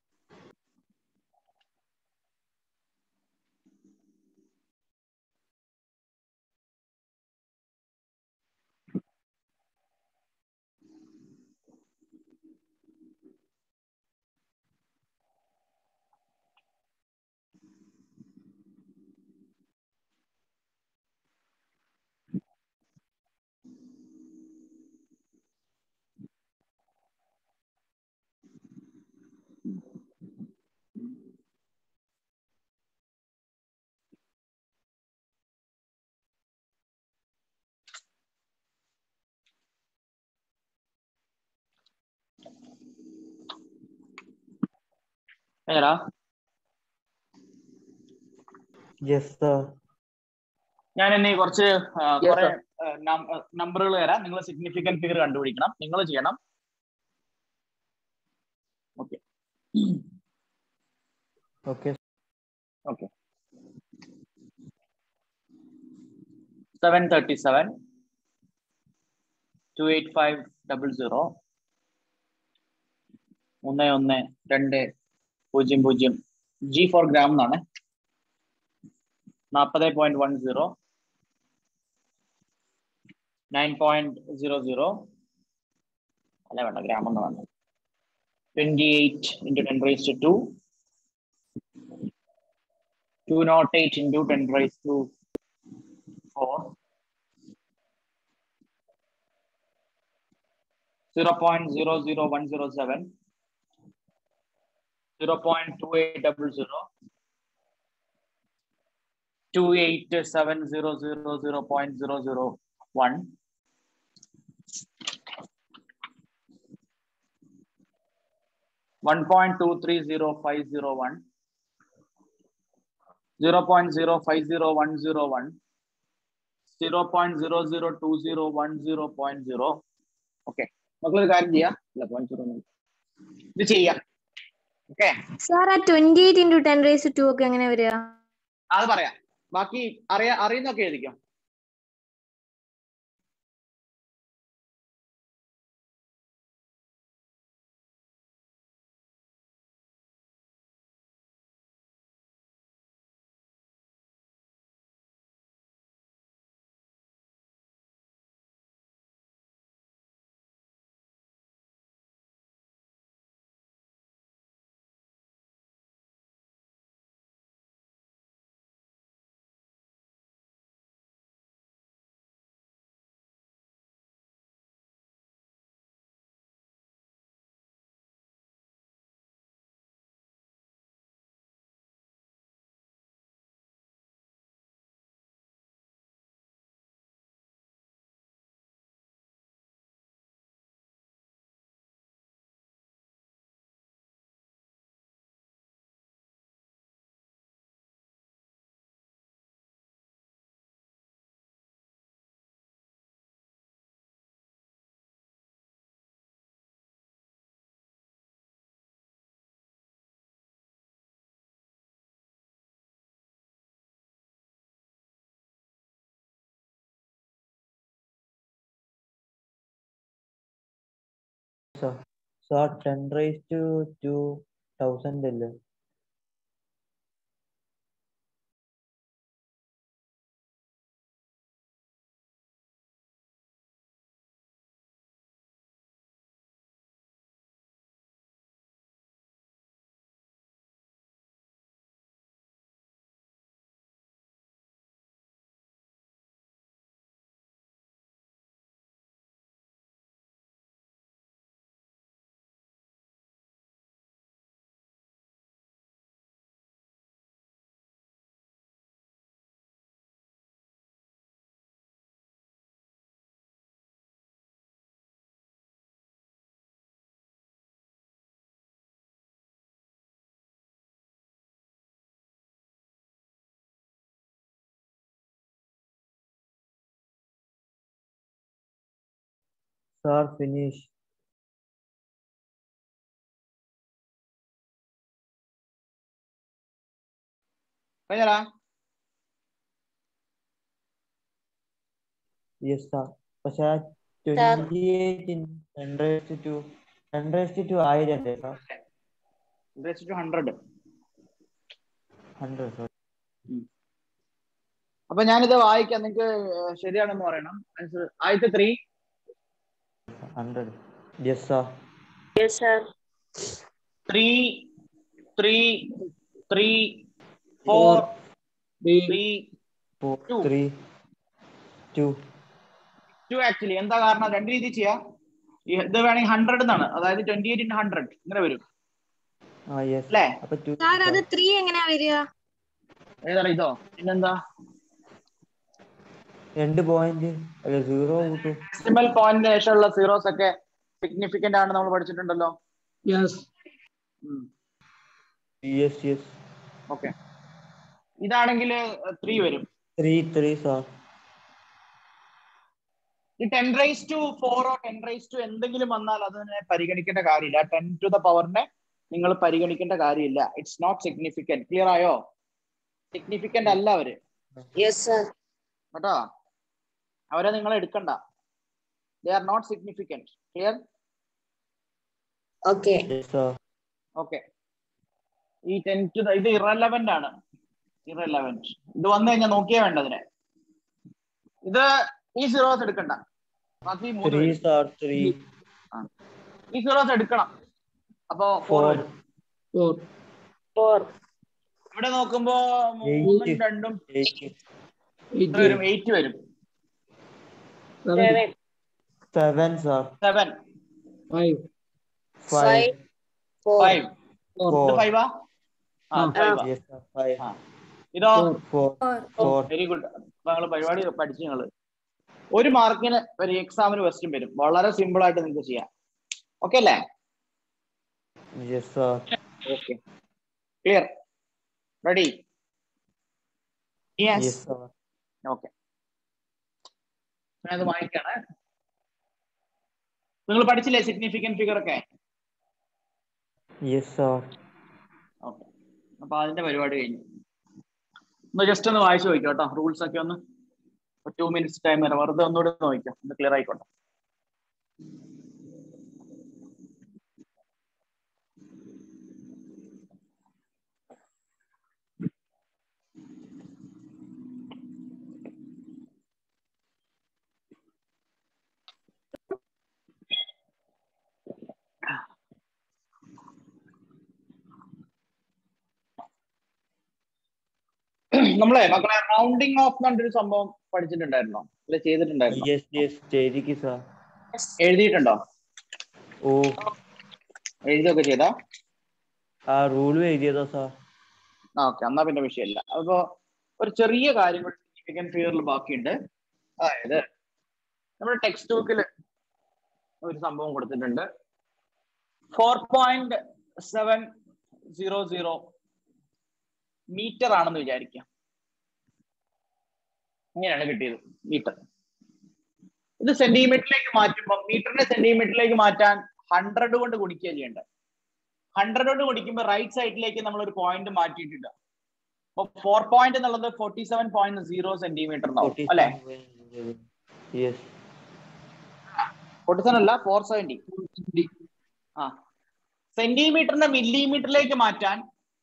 എങ്ങനാ Yes, sir. ഞാൻ ഇനി കുറച്ച് ആ, Yes, കുറെ sir. നമ്പറുകൾ തരാം നിങ്ങൾ സിഗ്നിഫിക്കന്റ് ഫിഗർ കണ്ടുപിടിക്കണം നിങ്ങൾ ചെയ്യണം okay Okay. Okay seven thirty seven two eight five double zero ഒന്ന് ഒന്ന് രണ്ട് പൂജ്യം പൂജ്യം ജി ഫോർ ഗ്രാം എന്നാണ് നാൽപ്പത് point one zero nine point zero zero അല്ല വേണ്ട ഗ്രാം എന്ന് വേണ്ട twenty eight into ten raise to two two not eight into ten raise to four zero point zero zero one zero seven zero point two eight double zero two eight seven zero zero zero point zero zero one one point two three zero five zero one zero point zero five zero one zero one zero point zero zero two zero one zero point zero okay മക്കളൊരു കാര്യം ചെയ്യാം അല്ല point zero ഇത് ചെയ്യാം okay sir ആ twenty eight into ten raise to ഒക്കെ എങ്ങനെ വരിക അത് പറയാം ബാക്കി അറിയാ അറിയുന്നൊക്കെ എഴുതിക്കാം sir sir ten raise to two thousand അല്ലേ സാർ ഫിനിഷ് കഴിഞ്ഞാ യെസ് സാർ പക്ഷെ twenty eight ten raise to ten raise to ആയിരം അല്ലേ sir two hundred hundred sir അപ്പൊ ഞാനിത് വായിക്കാം നിങ്ങൾക്ക് ശരിയാണെന്ന് പറയണം Answer. ആദ്യത്തെ three hundred yes sir Yes, sir. Three three three four Three. Three four Two. Three two two actually എന്താ കാരണം രണ്ട് രീതി ചെയ്യാം ഈ ഇത് വേണമെങ്കിൽ ഹൺഡ്രഡ് എന്നാണ് അതായത് ട്വന്റി എയ്റ്റ് ഇൻ ഹൺഡ്രഡ് ഇങ്ങനെ വരും ആ യെസ് അല്ലേ അപ്പൊ ടു സാർ അത് ത്രീ എങ്ങനെയാ വരിക ഏതാ ഇതോ പിന്നെന്താ രണ്ട് പോയിന്റ് അല്ല സീറോ കൂട്ടും ഡെസിമൽ പോയിന്റിന് ശേഷമുള്ള സീറോസ് ഒക്കെ സിഗ്നിഫിക്കന്റ് ആണ് നമ്മൾ പഠിച്ചിട്ടുണ്ടല്ലോ Yes. യെസ് യെസ് ഓക്കെ ഇതാണെങ്കിൽ ത്രീ വരും ത്രീ ത്രീ സാർ ഈ ടെൻ റൈസ് ടു ഫോറോ ടെൻ റൈസ് ടു എന്തെങ്കിലും വന്നാൽ അതിനെ പരിഗണിക്കേണ്ട കാര്യമില്ല ടെൻ ടു ദ പവറിനെ നിങ്ങൾ പരിഗണിക്കേണ്ട കാര്യമില്ല ഇറ്റ്സ് നോട്ട് സിഗ്നിഫിക്കന്റ് ക്ലിയർ ആയോ സിഗ്നിഫിക്കന്റ് അല്ല അവര് Yes, sir. കേട്ടോ അവരെ നിങ്ങൾ എടുക്കണ്ട they are not significant clear Okay. Yes sir okay ഈ ടെൻ ടു ഇത് ഇറലവന്റ് ആണ് ഇറലവന്റ് ഇത് വന്നു കഴിഞ്ഞാൽ നോക്കിയേ വേണ്ട അതിനെ ഇത് ഈ സീറോസ് എടുക്കണ്ട ബാക്കി മൂന്ന് ത്രീ വരും. സാർ ത്രീ ഈ സീറോസ് എടുക്കണം അപ്പോ ഫോർ ഫോർ വരും Four. Four. ഇവിടെ നോക്കുമ്പോ Eight. മൂന്നും രണ്ടും എയ്റ്റ് Eight. ഇത് വരും എയ്റ്റ് വരും Seven. Seven. Seven sir seven Five. Five Five. Four. Five Four. ഇത് ഫോർ ഫൈവാ ആ ആ. ഫൈവാ യെസ് സാർ ഫൈവ് ആ. ഇതോ Four. Four four very good ഞങ്ങൾ പരിപാടി പഠിച്ചു ഞങ്ങള് ഒരു മാർക്കിന് ഒരു എക്സാമിന് ക്വസ്റ്റ്യൻ വരും വളരെ സിമ്പിൾ ആയിട്ട് നിങ്ങൾക്ക് ചെയ്യാം ഓക്കെ അല്ലേ yes sir okay clear ready yes sir okay ഞാനത് വായിക്കാണ് നിങ്ങൾ പഠിച്ചില്ലേ സിഗ്നിഫിക്കന്റ് ഫിഗർ ഒക്കെ യെസ് സാർ ഓക്കെ അപ്പൊ അതിന്റെ പരിപാടി കഴിഞ്ഞു ഒന്ന് ജസ്റ്റ് ഒന്ന് വായിച്ചു നോക്കിക്കോ കേട്ടോ റൂൾസ് ഒക്കെ ഒന്ന് ടു മിനിറ്റ്സ് ടൈം വരെ വെറുതെ ഒന്നുകൂടെ ഒന്ന് നോക്കിക്കോ ഒന്ന് ക്ലിയർ ആയിക്കോട്ടെ നമ്മളെ മക്കളെ റൗണ്ടിങ് ഓഫ് എന്ന് പറഞ്ഞൊരു സംഭവം പഠിച്ചിട്ടുണ്ടായിരുന്നോ അല്ലെ ചെയ്തിട്ടുണ്ടായിരുന്നോ യെസ് യെസ് ചെയ്തിക്ക് സാർ എഴുതിയിട്ടുണ്ടോ ഓ എഴുതിയൊക്കെ ചെയ്താ ആ റൂളും എഴുതിയതോ സാർ ആ ഓക്കെ എന്നാ പിന്നെ വിഷയമില്ല അപ്പോ ഒരു ചെറിയ കാര്യം കൂടി സിഗ്നിഫിക്കന്റ് ഫിഗറിൽ ബാക്കിയുണ്ട് അതായത് നമ്മുടെ ടെക്സ്റ്റ് ബുക്കിൽ ഒരു സംഭവം കൊടുത്തിട്ടുണ്ട് four point seven zero zero metre ആണെന്ന് വിചാരിക്കാം ഇങ്ങനെയാണ് കിട്ടിയത് മീറ്റർ ഇത് സെന്റിമീറ്ററിലേക്ക് മാറ്റുമ്പോൾ മീറ്ററിനെ സെന്റിമീറ്ററിലേക്ക് മാറ്റാൻ ഹൺഡ്രഡ് കൊണ്ട് ഗുണിക്കുക ചെയ്യേണ്ടത് ഹൺഡ്രഡ് കൊണ്ട് ഗുണിക്കുമ്പോൾ റൈറ്റ് സൈഡിലേക്ക് നമ്മൾ ഒരു പോയിന്റ് മാറ്റിയിട്ടില്ല അപ്പൊ ഫോർ പോയിന്റ് എന്നുള്ളത് forty seven point zero centimetre forty അല്ലെ യെസ് ഫോർട്ടി സെവൻ അല്ല ഫോർ സെവന്റി ആ സെന്റിമീറ്ററിനെ മില്ലിമീറ്ററിലേക്ക് മാറ്റാൻ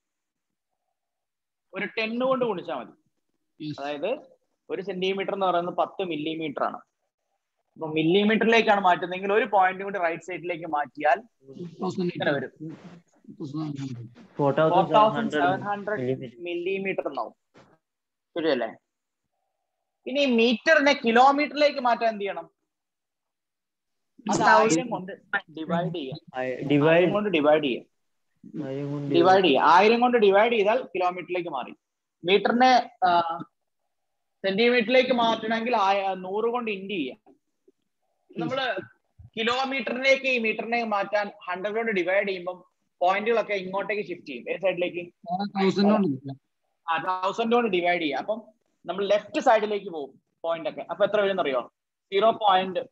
ഒരു ടെന്ന് കൊണ്ട് ഗുണിച്ചാൽ മതി Yes. അതായത് ഒരു സെന്റിമീറ്റർ എന്ന് പറയുന്നത് പത്ത് മില്ലിമീറ്റർ ആണ് അപ്പൊ മില്ലിമീറ്ററിലേക്കാണ് മാറ്റുന്നതെങ്കിൽ ഒരു പോയിന്റ് കൂടി റൈറ്റ് സൈഡിലേക്ക് മാറ്റിയാൽ ഇങ്ങനെ വരും four four thousand thousand seven seven hundred hundred millimetre എന്നാവും ശരിയല്ലേ ഇനി മീറ്ററിനെ കിലോമീറ്ററിലേക്ക് മാറ്റാൻ എന്ത് ചെയ്യണം അത് ആയിരം കൊണ്ട് ഡിവൈഡ് ചെയ്യാം ആയിരം ഡിവൈഡ് കൊണ്ട് ഡിവൈഡ് ചെയ്യാം ഡിവൈഡ് ചെയ്യുക ആയിരം കൊണ്ട് ഡിവൈഡ് ചെയ്താൽ കിലോമീറ്ററിലേക്ക് മാറി മീറ്ററിനെ സെന്റിമീറ്ററിലേക്ക് മാറ്റണമെങ്കിൽ ആയ- നൂറ് കൊണ്ട് ഇൻഡ് ചെയ്യാം നമ്മള് കിലോമീറ്ററിലേക്ക് ഈ മീറ്ററിനെ മാറ്റാൻ ഹൺഡ്രഡ് കൊണ്ട് ഡിവൈഡ് ചെയ്യുമ്പോൾ പോയിന്റുകളൊക്കെ ഇങ്ങോട്ടേക്ക് ഷിഫ്റ്റ് ചെയ്യും ഏത് സൈഡിലേക്ക് തൗസൻഡ് ആ തൗസൻഡ് കൊണ്ട് ഡിവൈഡ് ചെയ്യാം അപ്പം നമ്മൾ ലെഫ്റ്റ് സൈഡിലേക്ക് പോകും പോയിന്റ് ഒക്കെ അപ്പൊ എത്ര വരും അറിയോ സീറോ പോയിന്റ്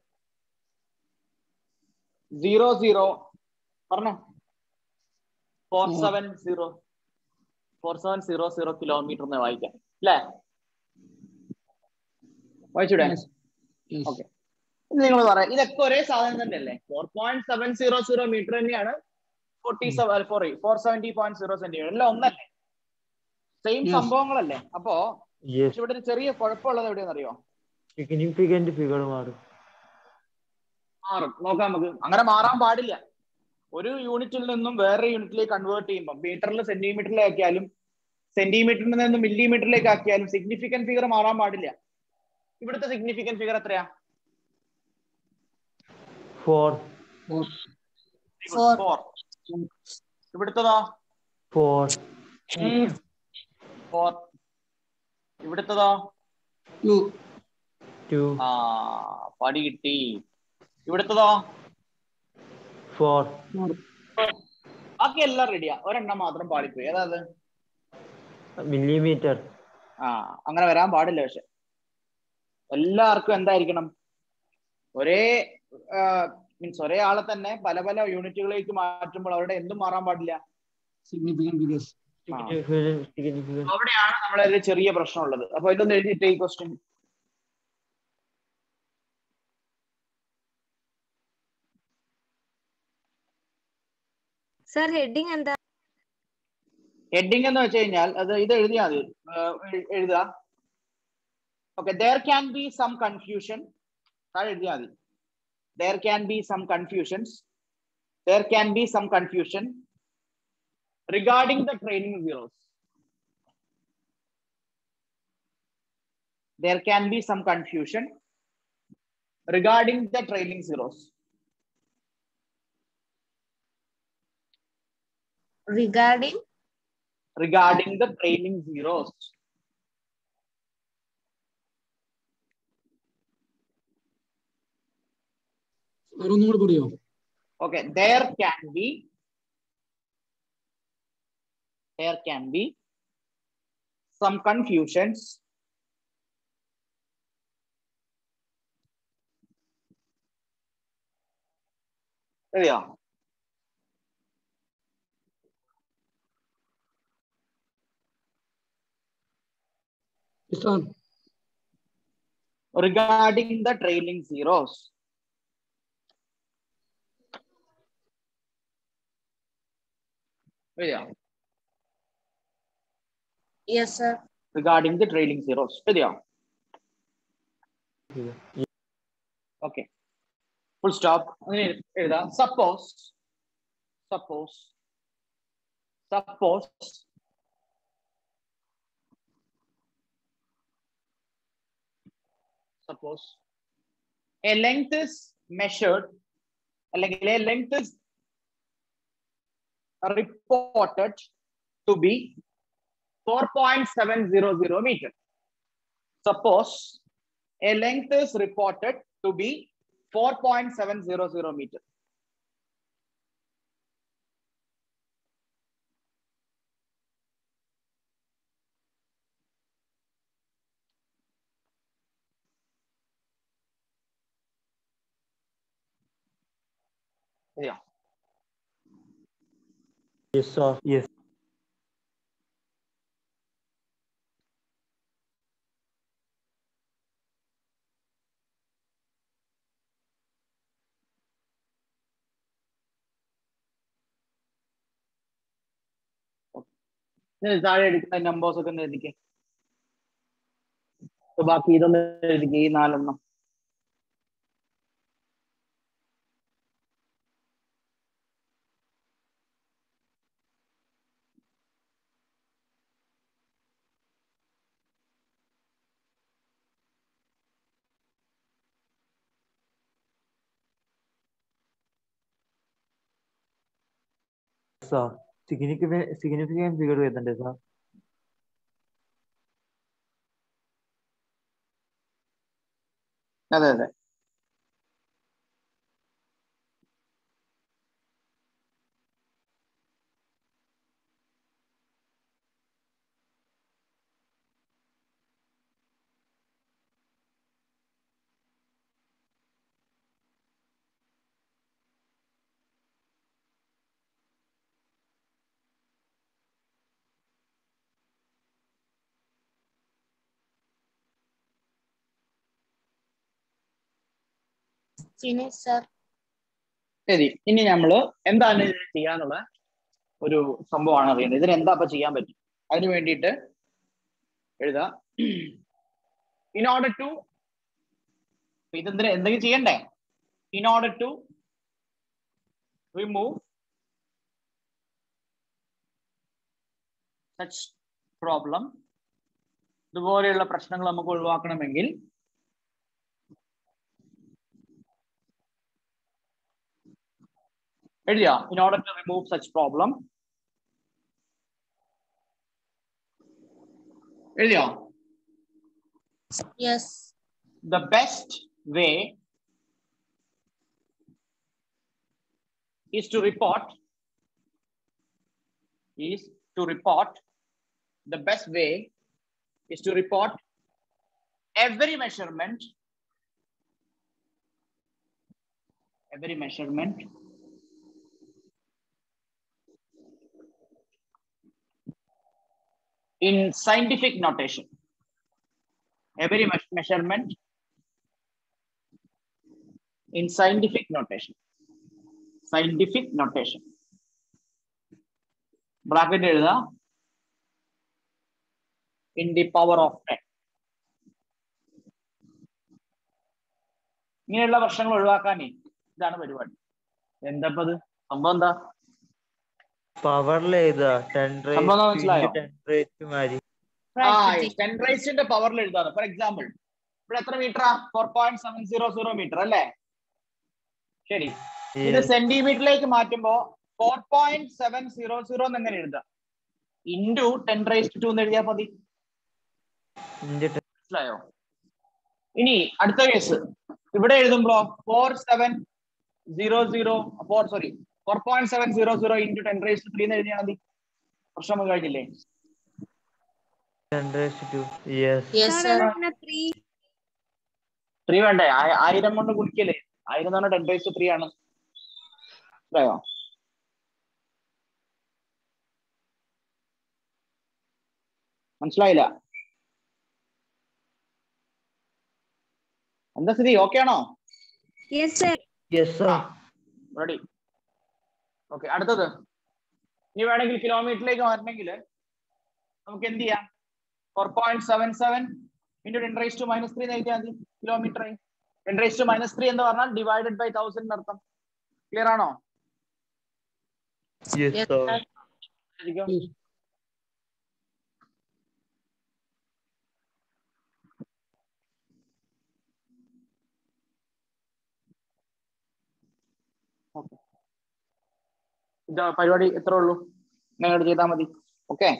സീറോ സീറോ പറഞ്ഞോ four seven zero four seven zero zero kilometre എന്ന് വായിക്കാം അല്ലേ വായിച്ചൂടെ ഓക്കെ നിങ്ങൾ പറയാം ഇതൊക്കെ ഒരേ സാധനം തന്നെയല്ലേ four point seven zero zero metre തന്നെയാണ് forty seven four four seventy point zero centimetre എല്ലാം ഒന്നല്ലേ സെയിം Yes. സംഭവങ്ങളല്ലേ അപ്പോ യെസ് പക്ഷെ ഇവിടെ ഒരു ചെറിയ കുഴപ്പമുള്ളത് എവിടെയെന്ന് അറിയോ സിഗ്നിഫിക്കന്റ് ഫിഗർ മാറും മാറും നോക്കാം നമുക്ക് അങ്ങനെ മാറാൻ പാടില്ല ഒരു യൂണിറ്റിൽ നിന്നും വേറെ യൂണിറ്റിലേക്ക് കൺവേർട്ട് ചെയ്യുമ്പോൾ മീറ്ററിൽ സെന്റിമീറ്ററിലേക്ക് ആക്കിയാലും സെന്റിമീറ്ററിൽ നിന്ന് മില്ലിമീറ്ററിലേക്ക് ആക്കിയാലും സിഗ്നിഫിക്കന്റ് ഫിഗർ മാറാൻ പാടില്ല ഇവിടുത്തെ സിഗ്നിഫിക്കന്റ് ഫിഗർ എത്രയാ ഫോർ Four. ഫോർ ഇവിടുത്തതോ ഫോർ ഫോർ ഇവിടുത്തതോ ടു ടു ആ പടി കിട്ടി ഇവിടുത്തതോ ഫോർ ബാക്കി എല്ലാം റെഡിയാ ഒരെണ്ണം മാത്രം പാടിപ്പോയി ഏതാ അത് മില്ലിമീറ്റർ ആ അങ്ങനെ വരാൻ പാടില്ല പക്ഷെ എല്ലാവർക്കും എന്തായിരിക്കണം ഒരേ മീൻസ് ഒരേ ആളെ തന്നെ പല പല യൂണിറ്റുകളിലേക്ക് മാറ്റുമ്പോൾ അവരുടെ എന്തും മാറാൻ പാടില്ല സിഗ്നിഫിക്കന്റ് ഫിഗേഴ്സ് സിഗ്നിഫിക്കന്റ് അവിടെയാണ് നമ്മളെ ഒരു ചെറിയ പ്രശ്നമുള്ളത് അപ്പൊ ഇതൊന്ന് എഴുതിയിട്ട് ഈ ക്വസ്റ്റ്യൻ സർ ഹെഡിങ് എന്താ ഹെഡിങ് എന്ന് വെച്ച് കഴിഞ്ഞാൽ അത് ഇത് എഴുതിയാൽ മതി ഏഹ് എഴു- എഴുതുക okay there can be some confusion താഴെ എഴുതിയാൽ മതി there can be some confusions there can be some confusion regarding the training zeros there can be some confusion regarding the trailing zeros. regarding Regarding the trailing zeros. ഒന്നും കൂടെ പറയോ Okay, there can be there can be some confusions എഴുതിയോ sir regarding the trailing zeros. എഴുതിയോ yes sir regarding the trailing zeros. എഴുതിയോ okay full stop അങ്ങനെ എഴുതാം suppose suppose suppose suppose a length is measured അല്ലെങ്കിൽ a length is reported to be four point seven zero zero metre suppose a length is reported to be 4.700 meter. Yeah. Yes, sir. Yes. ഇതിന് താഴെ എടുക്കുന്ന numbers ഒക്കെ ഒന്ന് എഴുതിക്കേ അപ്പൊ ബാക്കി ഇതൊന്ന് എഴുതിക്കേ ഈ നാലെണ്ണം സാർ സിഗ്നിഫിക്കൻ സിഗ്നിഫിക്കൻ ഫിഗർ വരുന്നുണ്ട് സാർ അതെ അതെ ഫിനിഷ് സർ ശരി ഇനി നമ്മള് എന്താണ് ഇതിന് ചെയ്യാനുള്ള ഒരു സംഭവമാണ് അറിയുന്നത് ഇതിന് എന്താ ഇപ്പൊ ചെയ്യാൻ പറ്റും അതിന് വേണ്ടിയിട്ട് എഴുതാം ഇൻ ഓർഡർ ടു ഇതെന്തിന് എന്തെങ്കിലും ചെയ്യണ്ടേ in order to remove such problem ഇതുപോലെയുള്ള പ്രശ്നങ്ങൾ നമുക്ക് ഒഴിവാക്കണമെങ്കിൽ എഴുതിയാ in order to remove such problem എഴുതിയോ yes the best way is to report is to report the best way is to report every measurement every measurement in scientific notation every me- measurement in scientific notation. Scientific notation. Bracket എഴുതാ in the power of 10. ഇങ്ങനെയുള്ള പ്രശ്നങ്ങൾ ഒഴിവാക്കാനേ ഇതാണ് പരിപാടി എന്താപ്പത് സംഭവം എന്താ പവറിൽ എഴുതുക ten സംഭവം എന്താ മനസ്സിലായോ? ടെൻ റേറ്റ് മാതിരി ആ ടെൻ റൈസിന്റെ പവറിൽ എഴുതാണ് ഫോർ എക്സാമ്പിൾ ഇവിടെ എത്ര മീറ്ററാ four point seven zero zero metre അല്ലേ ശരി ഇത് സെന്റിമീറ്ററിലേക്ക് മാറ്റുമ്പോ four point seven zero zero എന്ന് എങ്ങനെ എഴുതാം ഇൻറ്റു ടെൻ റൈസ് ടു എന്ന് എഴുതിയാൽ മതി മനസ്സിലായോ ഇനി അടുത്ത കേസ് ഇവിടെ എഴുതുമ്പോ four seven zero zero four sorry four point seven zero zero into ten raise three എന്ന് എഴുതിയാൽ മതി പ്രശ്നം കഴിഞ്ഞില്ലേ ten raised to yes yes sir three three വേണ്ടേ ആ- ആയിരം കൊണ്ട് കുടിക്കല്ലേ ആയിരം എന്ന് പറഞ്ഞാൽ ടെൻ റൈസ് ത്രീ ആണ് മനസ്സിലായോ മനസ്സിലായില്ല എന്താ സ്ഥിതി ഓക്കെ ആണോ yes sir yes sir ready okay അടുത്തത് ഇനി വേണമെങ്കിൽ കിലോമീറ്ററിലേക്ക് മാറ്റണമെങ്കിൽ നമുക്ക് എന്ത് ചെയ്യാം four point seven seven into ten raise to minus three എഴുതിയാൽ മതി kilometre ten raise to minus three എന്ന് പറഞ്ഞാൽ ഡിവൈഡഡ് ബൈ തൗസൻഡ് അർത്ഥം ക്ലിയർ ആണോ യെസ് യെസ് സാർ സർ ശരിക്കും ഓക്കെ ഇത് പരിപാടി എത്ര ഉള്ളൂ നിങ്ങൾ ചെയ്താൽ മതി ഓക്കെ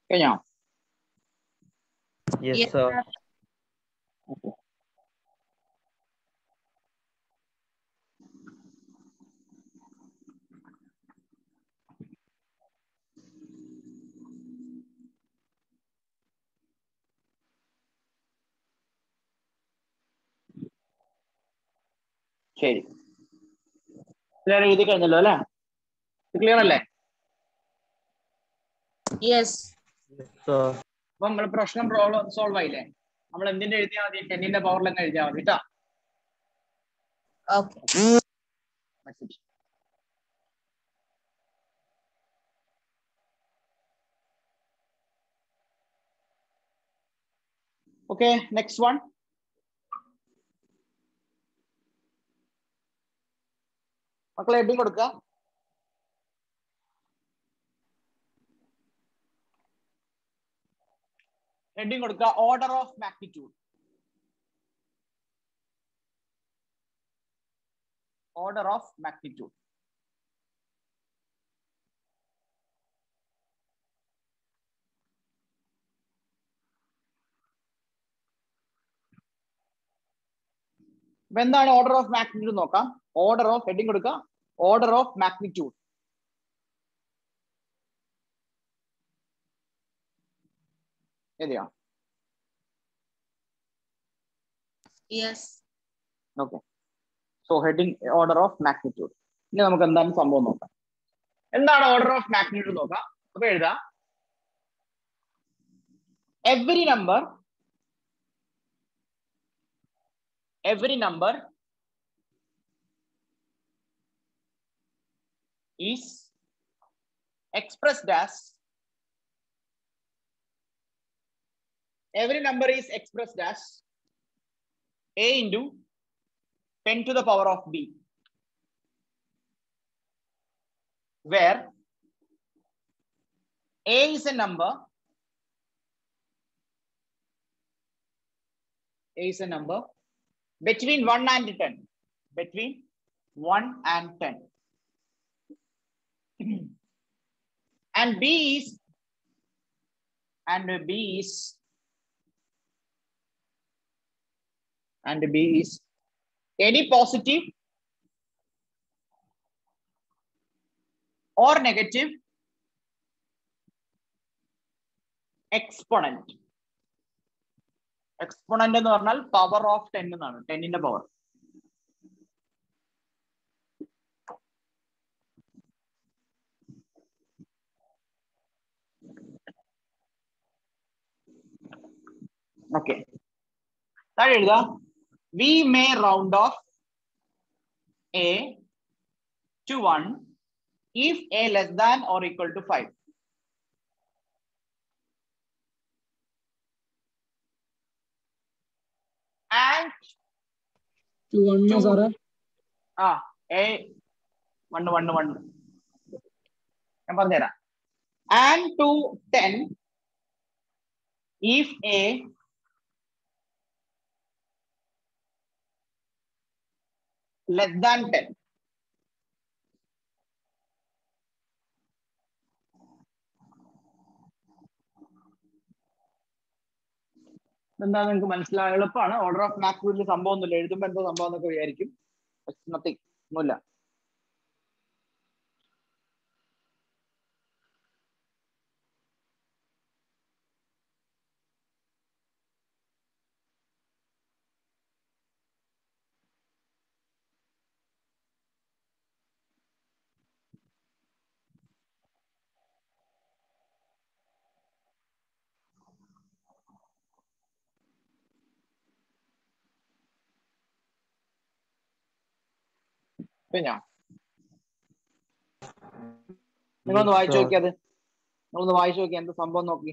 കഴിഞ്ഞോ Yes, Yes, sir. sir. ശരി എല്ലാവരും എഴുതി കഴിഞ്ഞല്ലോ അല്ലേ ക്ലിയർ അല്ലേ Yes. Yes, sir. അപ്പൊ നമ്മൾ പ്രശ്നം പ്രോബ്ലം സോൾവ് ആയില്ലേ നമ്മൾ എന്തിന്റെ എഴുതിയാൽ മതി ടെന്നിന്റെ പവറിൽ തന്നെ എഴുതിയാൽ മതി കേട്ടോ Okay. ഓക്കെ നെക്സ്റ്റ് വൺ മക്കളെ ഹെഡിങ് കൊടുക്കുക ഹെഡിങ് കൊടുക്കുക order of magnitude order of magnitude അപ്പൊ എന്താണ് ഓർഡർ ഓഫ് മാഗ്നിറ്റ്യൂഡ് നോക്കാം ഓർഡർ ഓഫ് ഹെഡിങ് കൊടുക്കുക ഓർഡർ ഓഫ് മാഗ്നിറ്റ്യൂഡ് എഴുതിയോ Yes. Okay so heading order of magnitude ഇനി നമുക്ക് എന്താണ് സംഭവം നോക്കാം എന്താണ് ഓർഡർ ഓഫ് മാഗ്നിറ്റ്യൂഡ് നോക്കാം അപ്പൊ എഴുതാം every number every number is expressed as every number is expressed as a into 10 to the power of b where a is a number a is a number between 1 and 10 between 1 and 10 and b is and b is and b is any positive or negative exponent exponent എന്ന് പറഞ്ഞാൽ power of ten എന്നാണ് ടെന്നിന്റെ power okay താഴെ എഴുതാം we may round off a to one if a less than or equal to five and to വണ്ണോ സാറേ ആ a one one one ഞാൻ പറഞ്ഞുതരാം and to ten if a less than ten എന്താ നിങ്ങൾക്ക് മനസ്സിലായ എളുപ്പമാണ് ഓർഡർ ഓഫ് മാക്സിൽ സംഭവം ഒന്നുമില്ല എഴുതുമ്പോൾ എന്തോ സംഭവം എന്നൊക്കെ വിചാരിക്കും നത്തിങ് ഒന്നുമില്ല പിന്നെ നിങ്ങളൊന്ന് വായിച്ചു sir. നോക്കിയത് നിങ്ങളൊന്ന് വായിച്ചു നോക്കി എന്താ സംഭവം നോക്കി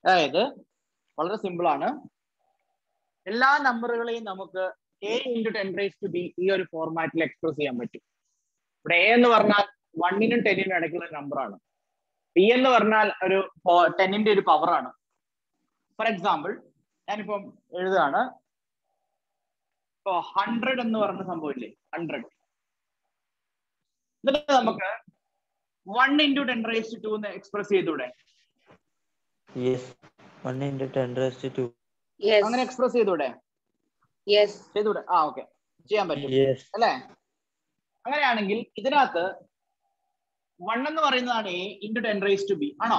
അതായത് വളരെ സിമ്പിൾ ആണ് എല്ലാ നമ്പറുകളെയും നമുക്ക് a into ten raise to b ഈ ഒരു ഫോർമാറ്റിൽ എക്സ്പ്രസ് ചെയ്യാൻ പറ്റും ഇവിടെ എ എന്ന് പറഞ്ഞാൽ വണ്ണിനും ടെന്നിനും ഇടയ്ക്കുള്ള നമ്പറാണ് ബി എന്ന് പറഞ്ഞാൽ ഒരു ടെന്നിന്റെ ഒരു പവറാണ് ഫോർ എക്സാമ്പിൾ ഞാനിപ്പം എഴുതുകയാണ് ഇപ്പോ ഹൺഡ്രഡ് എന്ന് പറഞ്ഞ സംഭവമില്ലേ ഹൺഡ്രഡ് എന്നിട്ട് നമുക്ക് one into ten raise to എന്ന് എക്സ്പ്രസ് ചെയ്തൂടെ yes one into ten raised to yes അങ്ങനെ എക്സ്പ്രസ് ചെയ്തൂടെ യെസ് ചെയ്തൂടെ ആ ഓക്കെ ചെയ്യാൻ പറ്റും യെസ് അല്ലേ അങ്ങനെയാണെങ്കിൽ ഇതിനകത്ത് വൺ എന്ന് പറയുന്നതാണ് a into ten raise to b ആണോ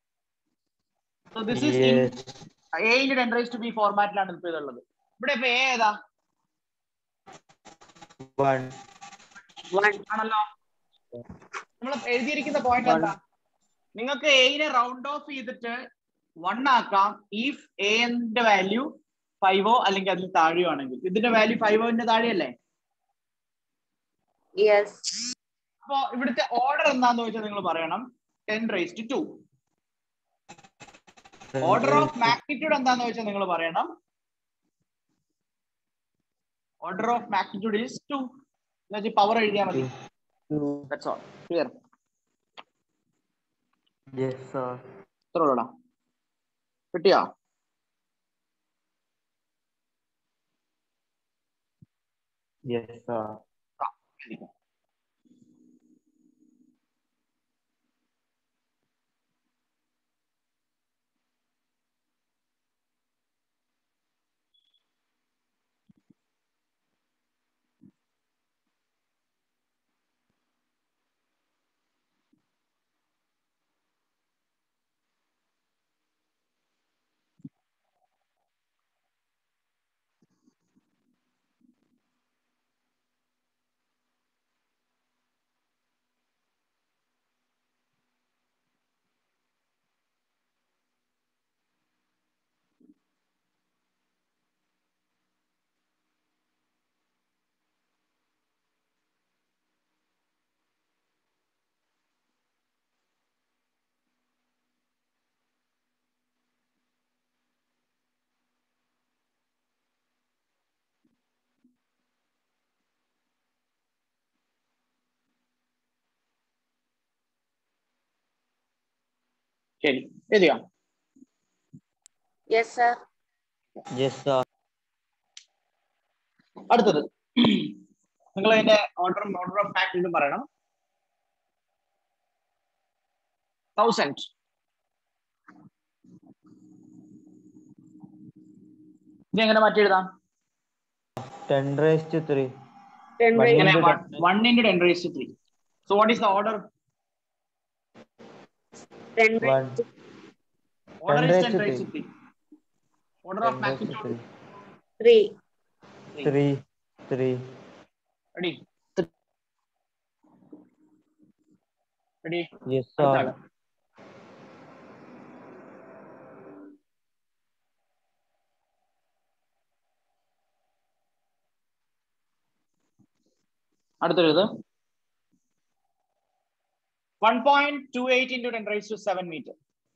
this is yes a into ten raise to b ഫോർമാറ്റിലാണ് ഇപ്പൊ ഇതുള്ളത് ഇവിടെ ഇപ്പൊ എ ഏതാ വൺ വൺ ആണല്ലോ നമ്മൾ എഴുതിയിരിക്കുന്ന പോയിന്റ് എന്താ നിങ്ങൾക്ക് എനെ റൗണ്ട് ഓഫ് ചെയ്തിട്ട് വൺ ആക്കാം ഇഫ് എന്റെ വാല്യൂ ഫൈവോ അല്ലെങ്കിൽ അതിൽ താഴെയോ ആണെങ്കിൽ ഇതിന്റെ വാല്യൂ ഫൈവോന്റെ താഴെയല്ലേ യെസ് അപ്പോ ഇവിടുത്തെ ഓർഡർ എന്താന്ന് വെച്ചാൽ നിങ്ങൾ പറയണം ten raise to two order of magnitude എന്താന്ന് വെച്ചാൽ നിങ്ങൾ പറയണം order of magnitude is two എന്നുവെച്ചാൽ പവർ എഴുതിയാൽ മതി that's all clear yes sir ഇത്ര ഉള്ളടാ കിട്ടിയോ യെസ് സാർ ശരി എഴുതിയോ യെസ് സർ യെസ് സാർ അടുത്തത് നിങ്ങൾ അതിന്റെ ഓർഡർ ഓർഡർ ഓഫ് മാഗ്നിറ്റ്യൂഡ് പറയണം തൗസൻഡ് ഇത് എങ്ങനെ മാറ്റി എഴുതാം ten raised three ten One എങ്ങനെ into one into ten raise to three so what is the order ten one order Ten is raised ten to raise to three order of magnitude three three three ready ready yes sir അടുത്ത ആള്. അടുത്തൊരു one point two eight into ten raise to seven metre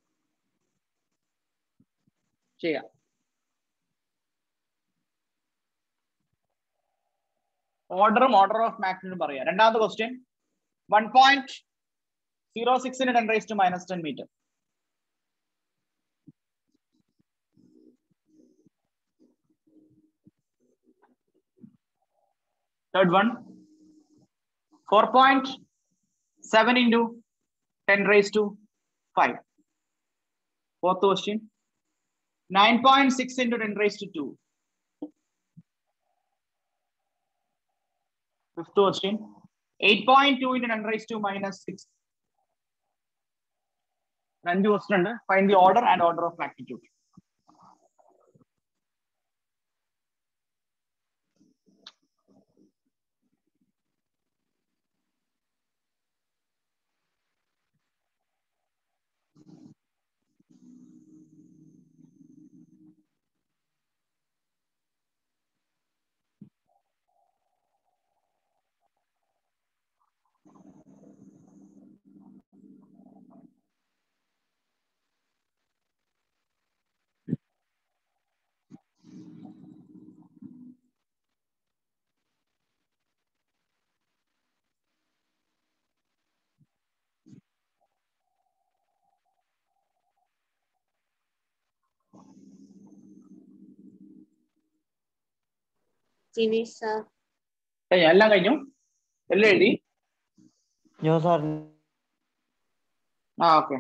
ചെയ്യാം ഓർഡറും order of മാഗ്നിറ്റ്യൂഡും പറയാം രണ്ടാമത്തെ question one point zero സിക്സിന് ten raise to minus ten metre Third one, 4.7 into 10 raised to 5. Fourth question, 9.6 into 10 raised to 2. Fifth question, 8.2 into 10 raised to minus 6. അഞ്ച് question ഉണ്ട് find the order and order of magnitude finish sir കഴിഞ്ഞോ? എല്ലാം കഴിഞ്ഞു എല്ലാം എഴുതി no sir ആ okay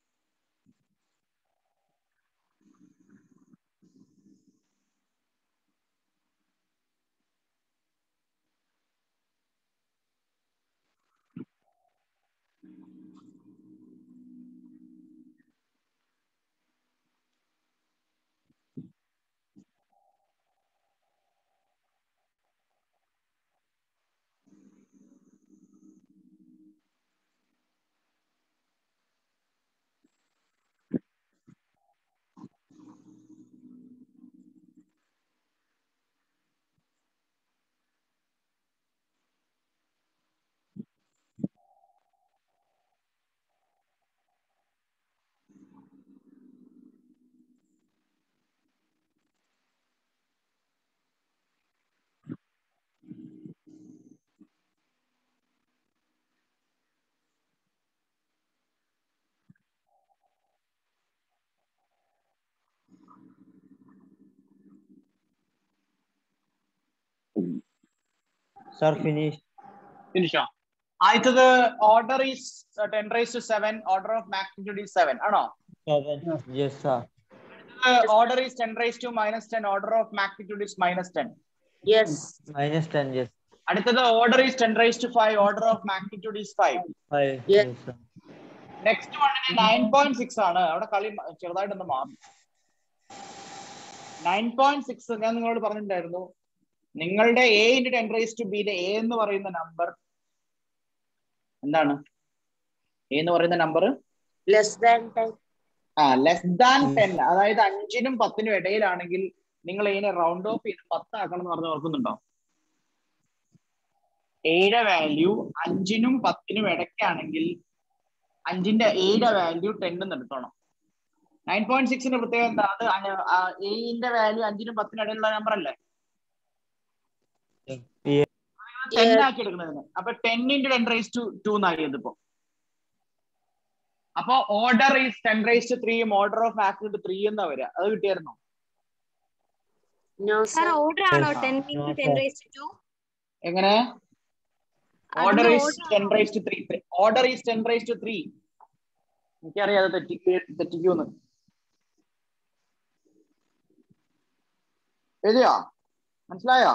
sir finish ഫിനിഷോ ആദ്യത്തത് order is ten raise to seven order of magnitude is seven ആണോ seven yes sir order is ten raise to minus ten order of magnitude is minus ten yes minus ten yes അടുത്തത് order is ten raise to five order of magnitude is five five Yes. Yes sir next വണ്ണിന് nine point six ആണ് അവിടെ കളി മ- ചെറുതായിട്ടൊന്ന് മാറും nine point six ഞാൻ നിങ്ങളോട് പറഞ്ഞിട്ടുണ്ടായിരുന്നു നിങ്ങളുടെ a into ten raise to ബിയിലെ എ എന്ന് പറയുന്ന നമ്പർ എന്താണ് എ എന്ന് പറയുന്ന നമ്പർ ലെസ് ദാൻ ടെൻ ആ ലെസ് ദാൻ ടെൻ അതായത് അഞ്ചിനും പത്തിനും ഇടയിലാണെങ്കിൽ നിങ്ങൾ ഇതിനെ റൗണ്ട് ഓഫ് ചെയ്ത് പത്താക്കണം എന്ന് പറഞ്ഞ് ഓർക്കുന്നുണ്ടോ എയുടെ വാല്യൂ അഞ്ചിനും പത്തിനും ഇടയ്ക്കാണെങ്കിൽ അഞ്ചിന്റെ എയുടെ വാല്യൂ ടെന്നും എടുത്തോണം നയൻ പോയിന്റ് സിക്സിന്റെ പ്രത്യേകത എന്താ അത് എയുടെ വാല്യൂ അഞ്ചിനും പത്തിനും ഇടയിലുള്ള നമ്പർ അല്ലേ ടെൻ ആക്കി എടുക്കുന്നതിന് അപ്പൊ ten into ten raise to two എന്നായി ഇതിപ്പോ അപ്പൊ order is ten raise to ത്രീയും ഓർഡർ ഓഫ് മാഗ്നിറ്റ്യൂഡ് ത്രീ എന്നാ വരിക അത് കിട്ടിയായിരുന്നോ നോ സാർ സർ ഓർഡർ ആണോ ആ, ten no, into ten sir. Raise to എങ്ങനെ ഓർഡർ അതിന്റെ is ten raise to three order is ten raise to three എനിക്കറിയാം അത് തെറ്റി തെറ്റിക്കൂന്ന് എഴുതിയോ മനസ്സിലായോ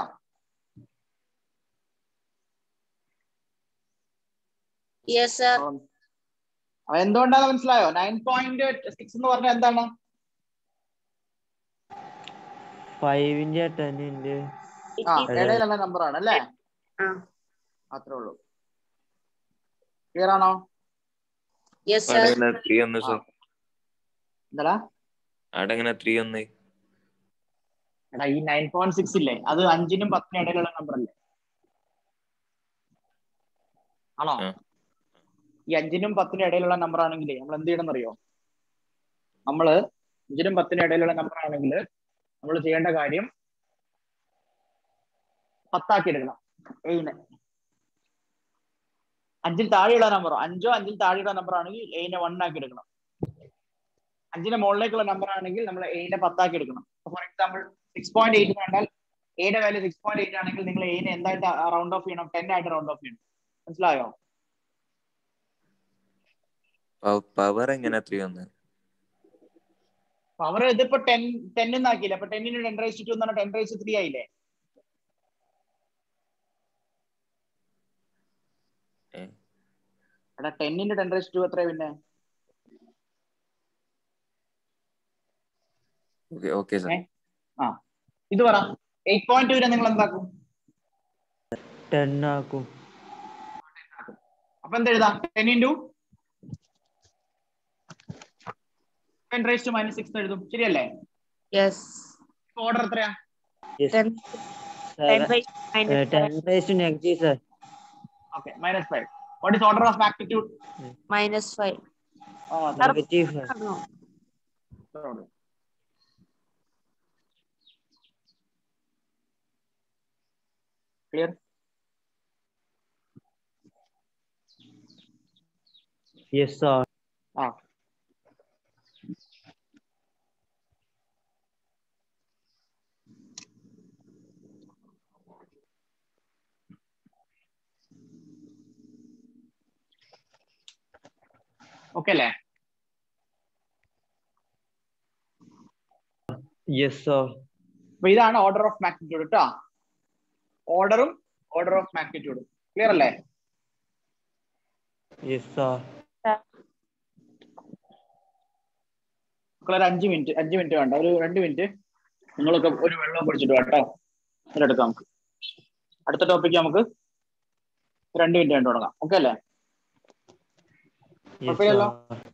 യെസ് സർ അപ്പൊ എന്തുകൊണ്ടാണ് മനസ്സിലായോ നയൻ പോയിന്റ് സിക്സ് എന്ന് പറഞ്ഞാൽ എന്താണ് ഫൈവിന്റെ ടെന്നിന്റെ ആ ഇടയിലുള്ള നമ്പർ ആണ് അല്ലേ ആ അത്രേ ഉള്ളൂ ക്ലിയർ ആണോ യെസ് സർ അവിടെ ത്രീ ഒന്ന് സർ എന്താടാ അവിടെ എങ്ങനെ ത്രീ ഒന്ന് എടാ ഈ നയൻ പോയിന്റ് സിക്സ് ഇല്ലേ അത് അഞ്ചിനും പത്തിനും ഇടയിലുള്ള നമ്പർ അല്ലേ ആണോ ആ. ഈ അഞ്ചിനും പത്തിനും ഇടയിലുള്ള നമ്പർ ആണെങ്കിൽ നമ്മൾ എന്ത് ചെയ്യണം അറിയോ നമ്മള് അഞ്ചിനും പത്തിനും ഇടയിലുള്ള നമ്പർ ആണെങ്കിൽ നമ്മൾ ചെയ്യേണ്ട കാര്യം പത്താക്കി എടുക്കണം എയിനെ അഞ്ചിൽ താഴെയുള്ള നമ്പറോ അഞ്ചോ അഞ്ചിൽ താഴെയുള്ള നമ്പർ ആണെങ്കിൽ എയിനെ വൺ ആക്കി എടുക്കണം അഞ്ചിന്റെ മുകളിലേക്കുള്ള നമ്പർ ആണെങ്കിൽ നമ്മൾ എയിനെ പത്താക്കി എടുക്കണം for example six point eight കണ്ടാൽ എയുടെ വാല്യൂ സിക്സ് പോയിന്റ് എയ്റ്റ് ആണെങ്കിൽ നിങ്ങൾ എയിനെ എന്തായിട്ട് റൗണ്ട് ഓഫ് ചെയ്യണം ടെൻ ആയിട്ട് റൗണ്ട് ഓഫ് ചെയ്യണം മനസ്സിലായോ പവർ എങ്ങനെ ത്രീ ഒന്ന് പവർ ഇതിപ്പോ ടെൻ ടെൻ എന്നാക്കിയില്ല അപ്പൊ ടെന്നിന് ടെൻ റൈസ് ടു എന്നാണ് ടെൻ റൈസ് ത്രീ ആയില്ലേ ഏ? എടാ ടെന്നിന്റെ ടെൻ റൈസ് ടു എത്ര പിന്നെ ഓക്കെ ഓക്കെ സർ ഏ? ആ ഇത് പറ എയ്റ്റ് പോയിന്റ് ടു നിങ്ങൾ എന്താക്കും ടെൻ ആക്കും അപ്പൊ എന്ത് എഴുതാം ten into ten raise to minus six എഴുതും ശരിയല്ലേ യെസ് ഓർഡർ എത്രയാ ten ten by minus ten raise to negative sir okay minus five what is order of magnitude minus five negative sir ആണോ clear yes sir ആ okay അല്ലേ yes sir അപ്പൊ ഇതാണ് order of magnitude കേട്ടോ ഓർഡറും order of മാഗ്നിറ്റ്യൂഡും clear അല്ലേ yes sir മക്കളെ ഒരു അഞ്ച് മിനിറ്റ് അഞ്ച് മിനിറ്റ് വേണ്ട ഒരു രണ്ട് മിനിറ്റ് നിങ്ങളൊക്കെ ഒരു വെള്ളം കുടിച്ചിട്ട് കേട്ടോ ഇതിലെടുക്കാം നമുക്ക് അടുത്ത ടോപ്പിക്ക് നമുക്ക് രണ്ട് മിനിറ്റ് വേണ്ടി തുടങ്ങാം ഓക്കെ അല്ലേ യെസ് കുഴപ്പമില്ലല്ലോ? സാർ